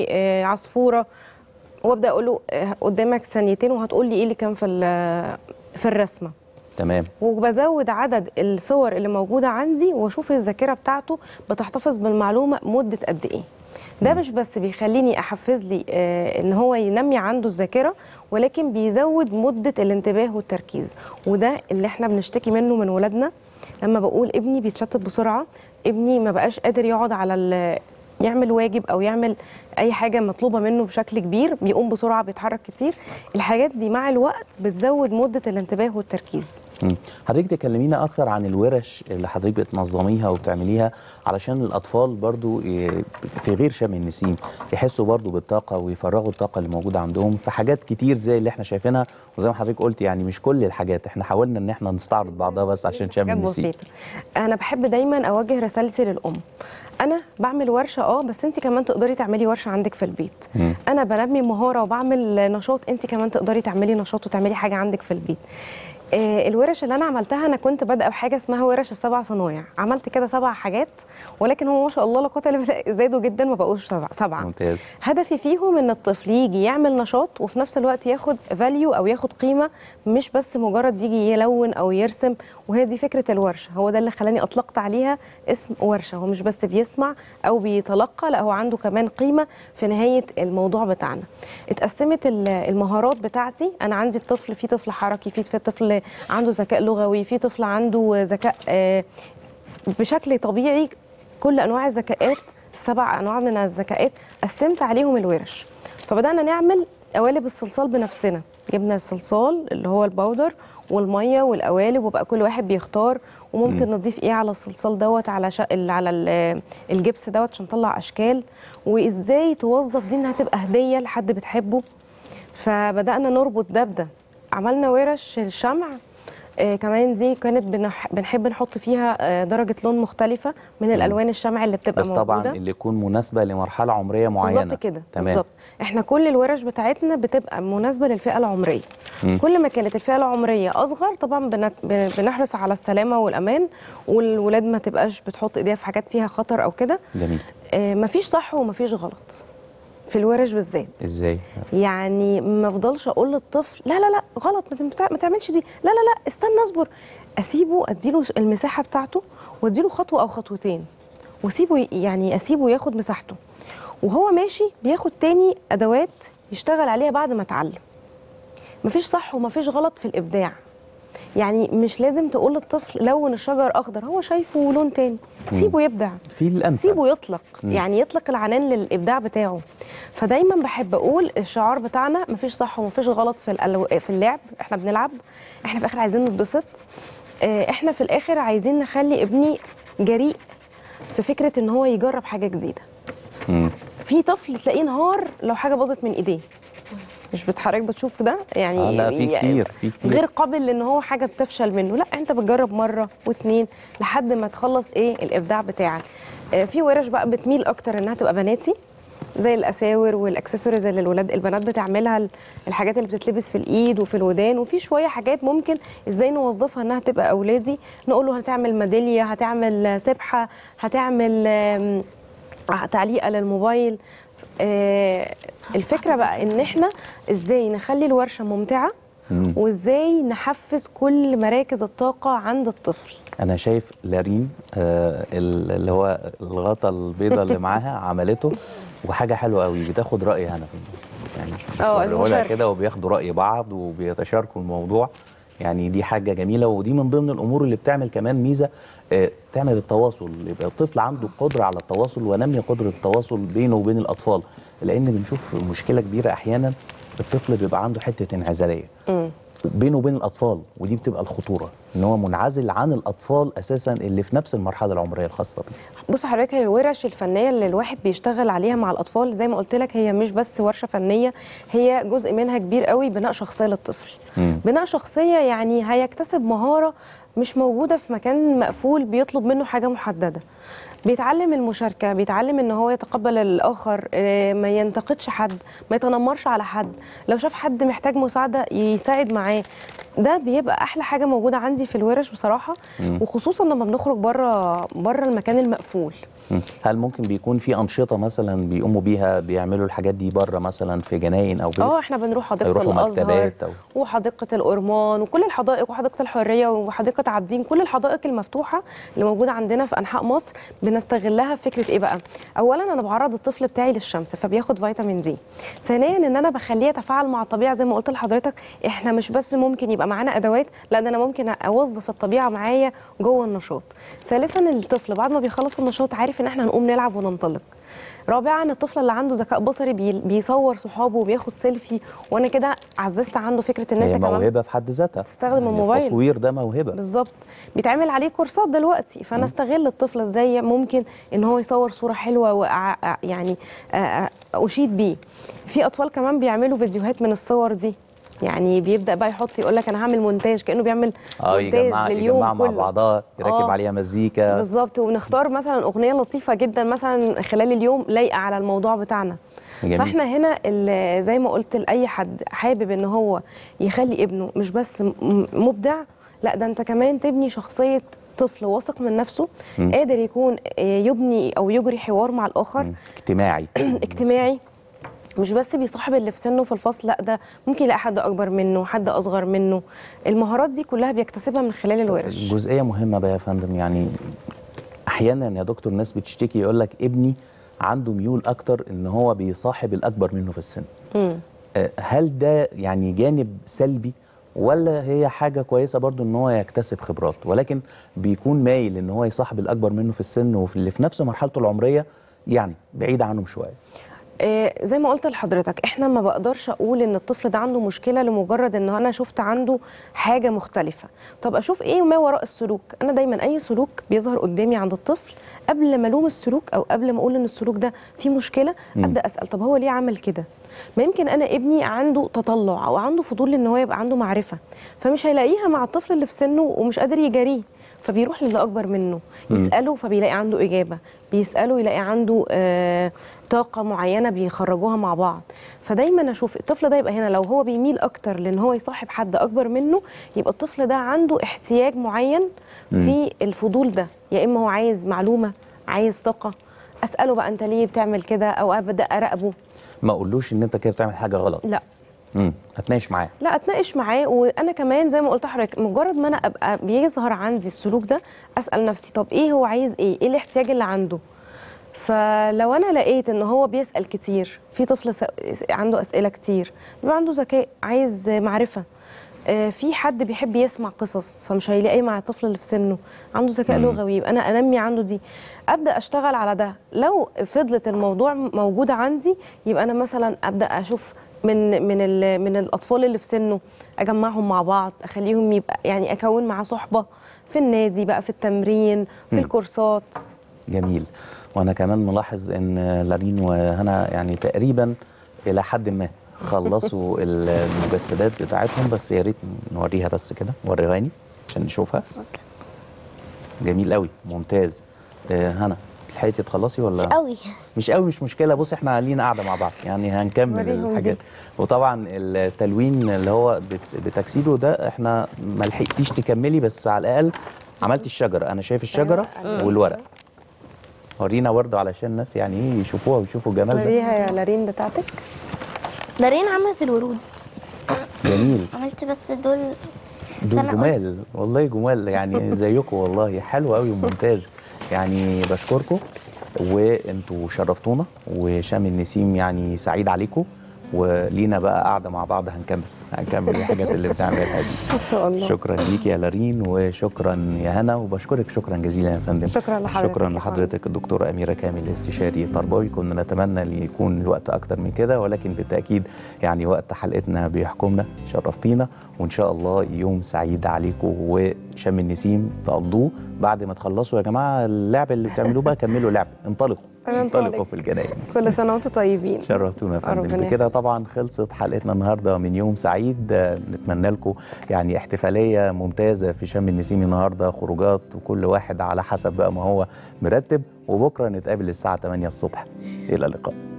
وعصفوره وابدا اقول له آه، قدامك ثانيتين وهتقول لي ايه اللي كان في ال- في الرسمه تمام وبزود عدد الصور اللي موجوده عندي واشوف الذاكره بتاعته بتحتفظ بالمعلومه مده قد ايه ده مش بس بيخليني احفز لي آه ان هو ينمي عنده الذاكره ولكن بيزود مده الانتباه والتركيز وده اللي احنا بنشتكي منه من ولادنا لما بقول ابني بيتشتت بسرعه ابني ما بقاش قادر يقعد على ال- يعمل واجب او يعمل اي حاجه مطلوبه منه بشكل كبير بيقوم بسرعه بيتحرك كتير الحاجات دي مع الوقت بتزود مده الانتباه والتركيز مم. حضرتك تكلمينا اكتر عن الورش اللي حضرتك بتنظميها وبتعمليها علشان الاطفال برضو ي- في غير شم النسيم يحسوا برضو بالطاقه ويفرغوا الطاقه اللي موجوده عندهم في حاجات كتير زي اللي احنا شايفينها وزي ما حضرتك قلت يعني مش كل الحاجات احنا حاولنا ان احنا نستعرض بعضها بس عشان شم حاجات النسيم بسيطه انا بحب دايما اوجه رسالتي للام انا بعمل ورشه اه بس انت كمان تقدري تعملي ورشه عندك في البيت مم. انا بنمي مهاره وبعمل نشاط انت كمان تقدري تعملي نشاط وتعملي حاجه عندك في البيت آه، الورش اللي انا عملتها انا كنت بادئه بحاجه اسمها ورش السبع صنايع عملت كده سبع حاجات ولكن هم ما شاء الله لا قوه الا بالله زادوا جدا ما بقوش سبع- سبعه ممتاز هدفي فيهم ان الطفل يجي يعمل نشاط وفي نفس الوقت ياخد فاليو او ياخد قيمه مش بس مجرد يجي يلون او يرسم وهي دي فكره الورشه هو ده اللي خلاني اطلقت عليها اسم ورشه هو مش بس بيسمع او بيتلقى لا هو عنده كمان قيمه في نهايه الموضوع بتاعنا اتقسمت ال- المهارات بتاعتي انا عندي الطفل في طفل حركي في في طفل عنده ذكاء لغوي في طفل عنده ذكاء آه، بشكل طبيعي كل انواع الذكاءات سبع انواع من الذكاءات قسمت عليهم الورش فبدانا نعمل قوالب الصلصال بنفسنا جبنا الصلصال اللي هو البودر والميه والقوالب وبقى كل واحد بيختار وممكن مم. نضيف ايه على الصلصال دوت على شا... ال- على ال- الجبس دوت عشان نطلع اشكال وازاي توظف دي انها تبقى هديه لحد بتحبه فبدانا نربط ده بده عملنا ورش الشمع آه كمان دي كانت بنح... بنحب نحط فيها آه درجه لون مختلفه من الالوان الشمع اللي بتبقى بس موجوده طبعا اللي يكون مناسبه لمرحله عمريه معينه بالظبط كده تمام بالظبط احنا كل الورش بتاعتنا بتبقى مناسبه للفئه العمريه مم. كل ما كانت الفئه العمريه اصغر طبعا بنت... ب- بنحرص على السلامه والامان والولاد ما تبقاش بتحط ايديها في حاجات فيها خطر او كده جميل آه مفيش صح ومفيش غلط في الورش بالذات ازاي يعني ما افضلش اقول للطفل لا لا لا غلط ما تمسع- ما تعملش دي لا لا لا استنى اصبر اسيبه اديله المساحه بتاعته واديله خطوه او خطوتين واسيبه ي- يعني اسيبه ياخد مساحته وهو ماشي بياخد تاني ادوات يشتغل عليها بعد ما اتعلم مفيش صح ومفيش غلط في الابداع يعني مش لازم تقول للطفل لون الشجر اخضر هو شايفه لون تاني سيبه يبدع في الامثل سيبه يطلق مم. يعني يطلق العنان للابداع بتاعه فدايما بحب اقول الشعار بتاعنا مفيش صح ومفيش غلط في الألو... في اللعب احنا بنلعب احنا في الاخر عايزين نتبسط آه، احنا في الاخر عايزين نخلي ابني جريء في فكره ان هو يجرب حاجه جديده مم. في طفل تلاقيه انهار لو حاجه باظت من ايديه مش بتحرك بتشوف ده يعني آه لا في يعني كتير في كتير غير قابل لان هو حاجه بتفشل منه لا انت بتجرب مره واتنين لحد ما تخلص ايه الابداع بتاعك آه، في ورش بقى بتميل اكتر انها تبقى بناتي زي الاساور والاكسسوارز اللي الولاد البنات بتعملها ال- الحاجات اللي بتتلبس في الايد وفي الودان وفي شويه حاجات ممكن ازاي نوظفها انها تبقى اولادي نقول له هتعمل ميداليه هتعمل سبحه هتعمل آم، تعليقه للموبايل آه، الفكره بقى ان احنا ازاي نخلي الورشه ممتعه مم. وازاي نحفز كل مراكز الطاقه عند الطفل انا شايف لارين آه ال- اللي هو الغطا البيضه اللي معاها عملته وحاجه حلوه قوي بتاخد راي هنا يعني اه بيقولها المشاركة. كده وبياخدوا راي بعض وبيتشاركوا الموضوع يعني دي حاجه جميله ودي من ضمن الامور اللي بتعمل كمان ميزه آه، تعمل التواصل يبقى الطفل عنده قدره على التواصل ونمي قدره التواصل بينه وبين الاطفال لان بنشوف مشكله كبيره احيانا الطفل بيبقى عنده حته انعزاليه بينه وبين الاطفال ودي بتبقى الخطوره ان هو منعزل عن الاطفال اساسا اللي في نفس المرحله العمريه الخاصه بيه بص حضرتك الورش الفنيه اللي الواحد بيشتغل عليها مع الاطفال زي ما قلت لك هي مش بس ورشه فنيه هي جزء منها كبير قوي بناء شخصيه للطفل بناء شخصيه يعني هيكتسب مهاره مش موجوده في مكان مقفول بيطلب منه حاجه محدده بيتعلم المشاركه بيتعلم ان هو يتقبل الاخر آه، ما ينتقدش حد ما يتنمرش على حد لو شاف حد محتاج مساعده يساعد معاه ده بيبقى احلى حاجه موجوده عندي في الورش بصراحه مم. وخصوصا لما بنخرج بره بره المكان المقفول مم. هل ممكن بيكون في انشطه مثلا بيقوموا بيها بيعملوا الحاجات دي بره مثلا في جناين او كده اه احنا بنروح حديقه يروحوا الازهر مكتبات او وحديقه الأورمان وكل الحدائق وحديقه الحريه وحديقه عابدين كل الحدائق المفتوحه اللي موجوده عندنا في انحاء مصر بنستغلها في فكره ايه بقى اولا انا بعرض الطفل بتاعي للشمس فبياخد فيتامين دي ثانيا ان انا بخليه يتفاعل مع الطبيعه زي ما قلت لحضرتك احنا مش بس ممكن يبقى معانا ادوات لا ده انا ممكن اوظف الطبيعه معايا جوه النشاط ثالثا الطفل بعد ما بيخلص النشاط عارف ان احنا هنقوم نلعب وننطلق رابعا الطفل اللي عنده ذكاء بصري بي- بيصور صحابه وبياخد سيلفي وانا كده عززت عنده فكره ان هي انت كمان موهبه في حد ذاتها تستخدم الموبايل. التصوير ده موهبه بالظبط بيتعمل عليه كورسات دلوقتي فانا استغل الطفل ازاي ممكن ان هو يصور صوره حلوه وأع... يعني أ- أ- اشيد بيه في اطفال كمان بيعملوا فيديوهات من الصور دي يعني بيبدا بقى يحط يقول لك انا هعمل مونتاج كانه بيعمل اه مونتاج يجمع لليوم يجمع مع كله. بعضها يركب آه. عليها مزيكا بالظبط وبنختار مثلا اغنيه لطيفه جدا مثلا خلال اليوم لايقه على الموضوع بتاعنا جميل. فاحنا هنا ال- زي ما قلت لاي حد حابب ان هو يخلي ابنه مش بس م- مبدع لا ده انت كمان تبني شخصيه طفل واثق من نفسه مم. قادر يكون آه، يبني او يجري حوار مع الاخر اجتماعي اجتماعي مش بس بيصاحب اللي في سنه في الفصل لا ده ممكن يلاقي حد اكبر منه حد اصغر منه المهارات دي كلها بيكتسبها من خلال الورش جزئيه مهمه بقى يا فندم يعني احيانا يا دكتور ناس بتشتكي يقول لك ابني عنده ميول اكتر ان هو بيصاحب الاكبر منه في السن مم. آه، هل ده يعني جانب سلبي ولا هي حاجة كويسة برضو ان هو يكتسب خبرات ولكن بيكون مايل ان هو يصاحب الاكبر منه في السن وفي اللي في نفس مرحلته العمرية يعني بعيد عنهم شوية آه، زي ما قلت لحضرتك احنا ما بقدرش اقول ان الطفل ده عنده مشكله لمجرد ان انا شفت عنده حاجه مختلفه طب اشوف ايه ما وراء السلوك انا دايما اي سلوك بيظهر قدامي عند الطفل قبل ما الوم السلوك او قبل ما اقول ان السلوك ده فيه مشكله مم. ابدا اسال طب هو ليه عمل كده ما يمكن انا ابني عنده تطلع او عنده فضول ان هو يبقى عنده معرفه فمش هيلاقيها مع الطفل اللي في سنه ومش قادر يجاريه فبيروح للي اكبر منه مم. يساله فبيلاقي عنده اجابه بيساله يلاقي عنده آه طاقه معينه بيخرجوها مع بعض فدايما اشوف الطفل ده يبقى هنا لو هو بيميل اكتر لان هو يصاحب حد اكبر منه يبقى الطفل ده عنده احتياج معين مم. في الفضول ده يا اما هو عايز معلومه عايز طاقه اساله بقى انت ليه بتعمل كده او ابدا اراقبه ما اقولوش ان انت كده بتعمل حاجة غلط لا امم هتناقش معاه لا اتناقش معاه وانا كمان زي ما قلت لحضرتك مجرد ما انا ابقى بيظهر عندي السلوك ده اسال نفسي طب ايه هو عايز ايه ايه الاحتياج اللي عنده فلو انا لقيت ان هو بيسال كتير في طفل س- عنده اسئله كتير بيبقى عنده ذكاء عايز معرفه آه، في حد بيحب يسمع قصص فمش هيلاقيه مع الطفل اللي في سنه عنده ذكاء مم. لغوي يبقى انا انمي عنده دي ابدا اشتغل على ده لو فضلت الموضوع موجود عندي يبقى انا مثلا ابدا اشوف من من ال- من الاطفال اللي في سنه اجمعهم مع بعض اخليهم يبقى يعني اكون معاه صحبه في النادي بقى في التمرين في مم. الكورسات جميل وانا كمان ملاحظ ان لارين وهنا يعني تقريبا الى حد ما خلصوا المجسدات بتاعتهم بس يا ريت نوريها بس كده وريهاني عشان نشوفها جميل قوي ممتاز آه، هنا لحقتي تخلصي ولا مش قوي مش قوي مش مشكله بص احنا لينا قاعده مع بعض يعني هنكمل وريهم دي. الحاجات وطبعا التلوين اللي هو بت- بتجسيده ده احنا ما لحقتيش تكملي بس على الاقل عملتي الشجره انا شايف الشجره أيوة. والورق ورينا برضه علشان الناس يعني ايه يشوفوها ويشوفوا الجمال ده وريها يا لارين بتاعتك دارين عملت الورود جميل عملت بس دول دول فأنا قلت- جمال والله جمال يعني زيكم والله حلو قوي وممتاز يعني بشكركم وانتوا شرفتونا وشام النسيم يعني سعيد عليكم ولينا بقى قاعده مع بعض هنكمل هنكمل الحاجات اللي بتعملها دي ان شاء الله شكرا ليك يا لارين وشكرا يا هنا وبشكرك شكرا جزيلا يا فندم شكرا لحضرتك شكرا يا لحضرتك الدكتوره اميره كامل استشاري تربوي كنا نتمنى ان يكون الوقت اكتر من كده ولكن بالتاكيد يعني وقت حلقتنا بيحكمنا شرفتينا وان شاء الله يوم سعيد عليكم وشم النسيم تقضوه بعد ما تخلصوا يا جماعه اللعب اللي بتعملوه بقى كملوا لعب انطلقوا هننطلق. انطلقوا في الجناين كل سنه وانتم طيبين شرفتونا يا ربنا فندم بكده طبعا خلصت حلقتنا النهارده من يوم سعيد آه، نتمنى لكم يعني احتفاليه ممتازه في شم النسيم النهارده خروجات وكل واحد على حسب بقى ما هو مرتب وبكره نتقابل الساعه 8 الصبح الى اللقاء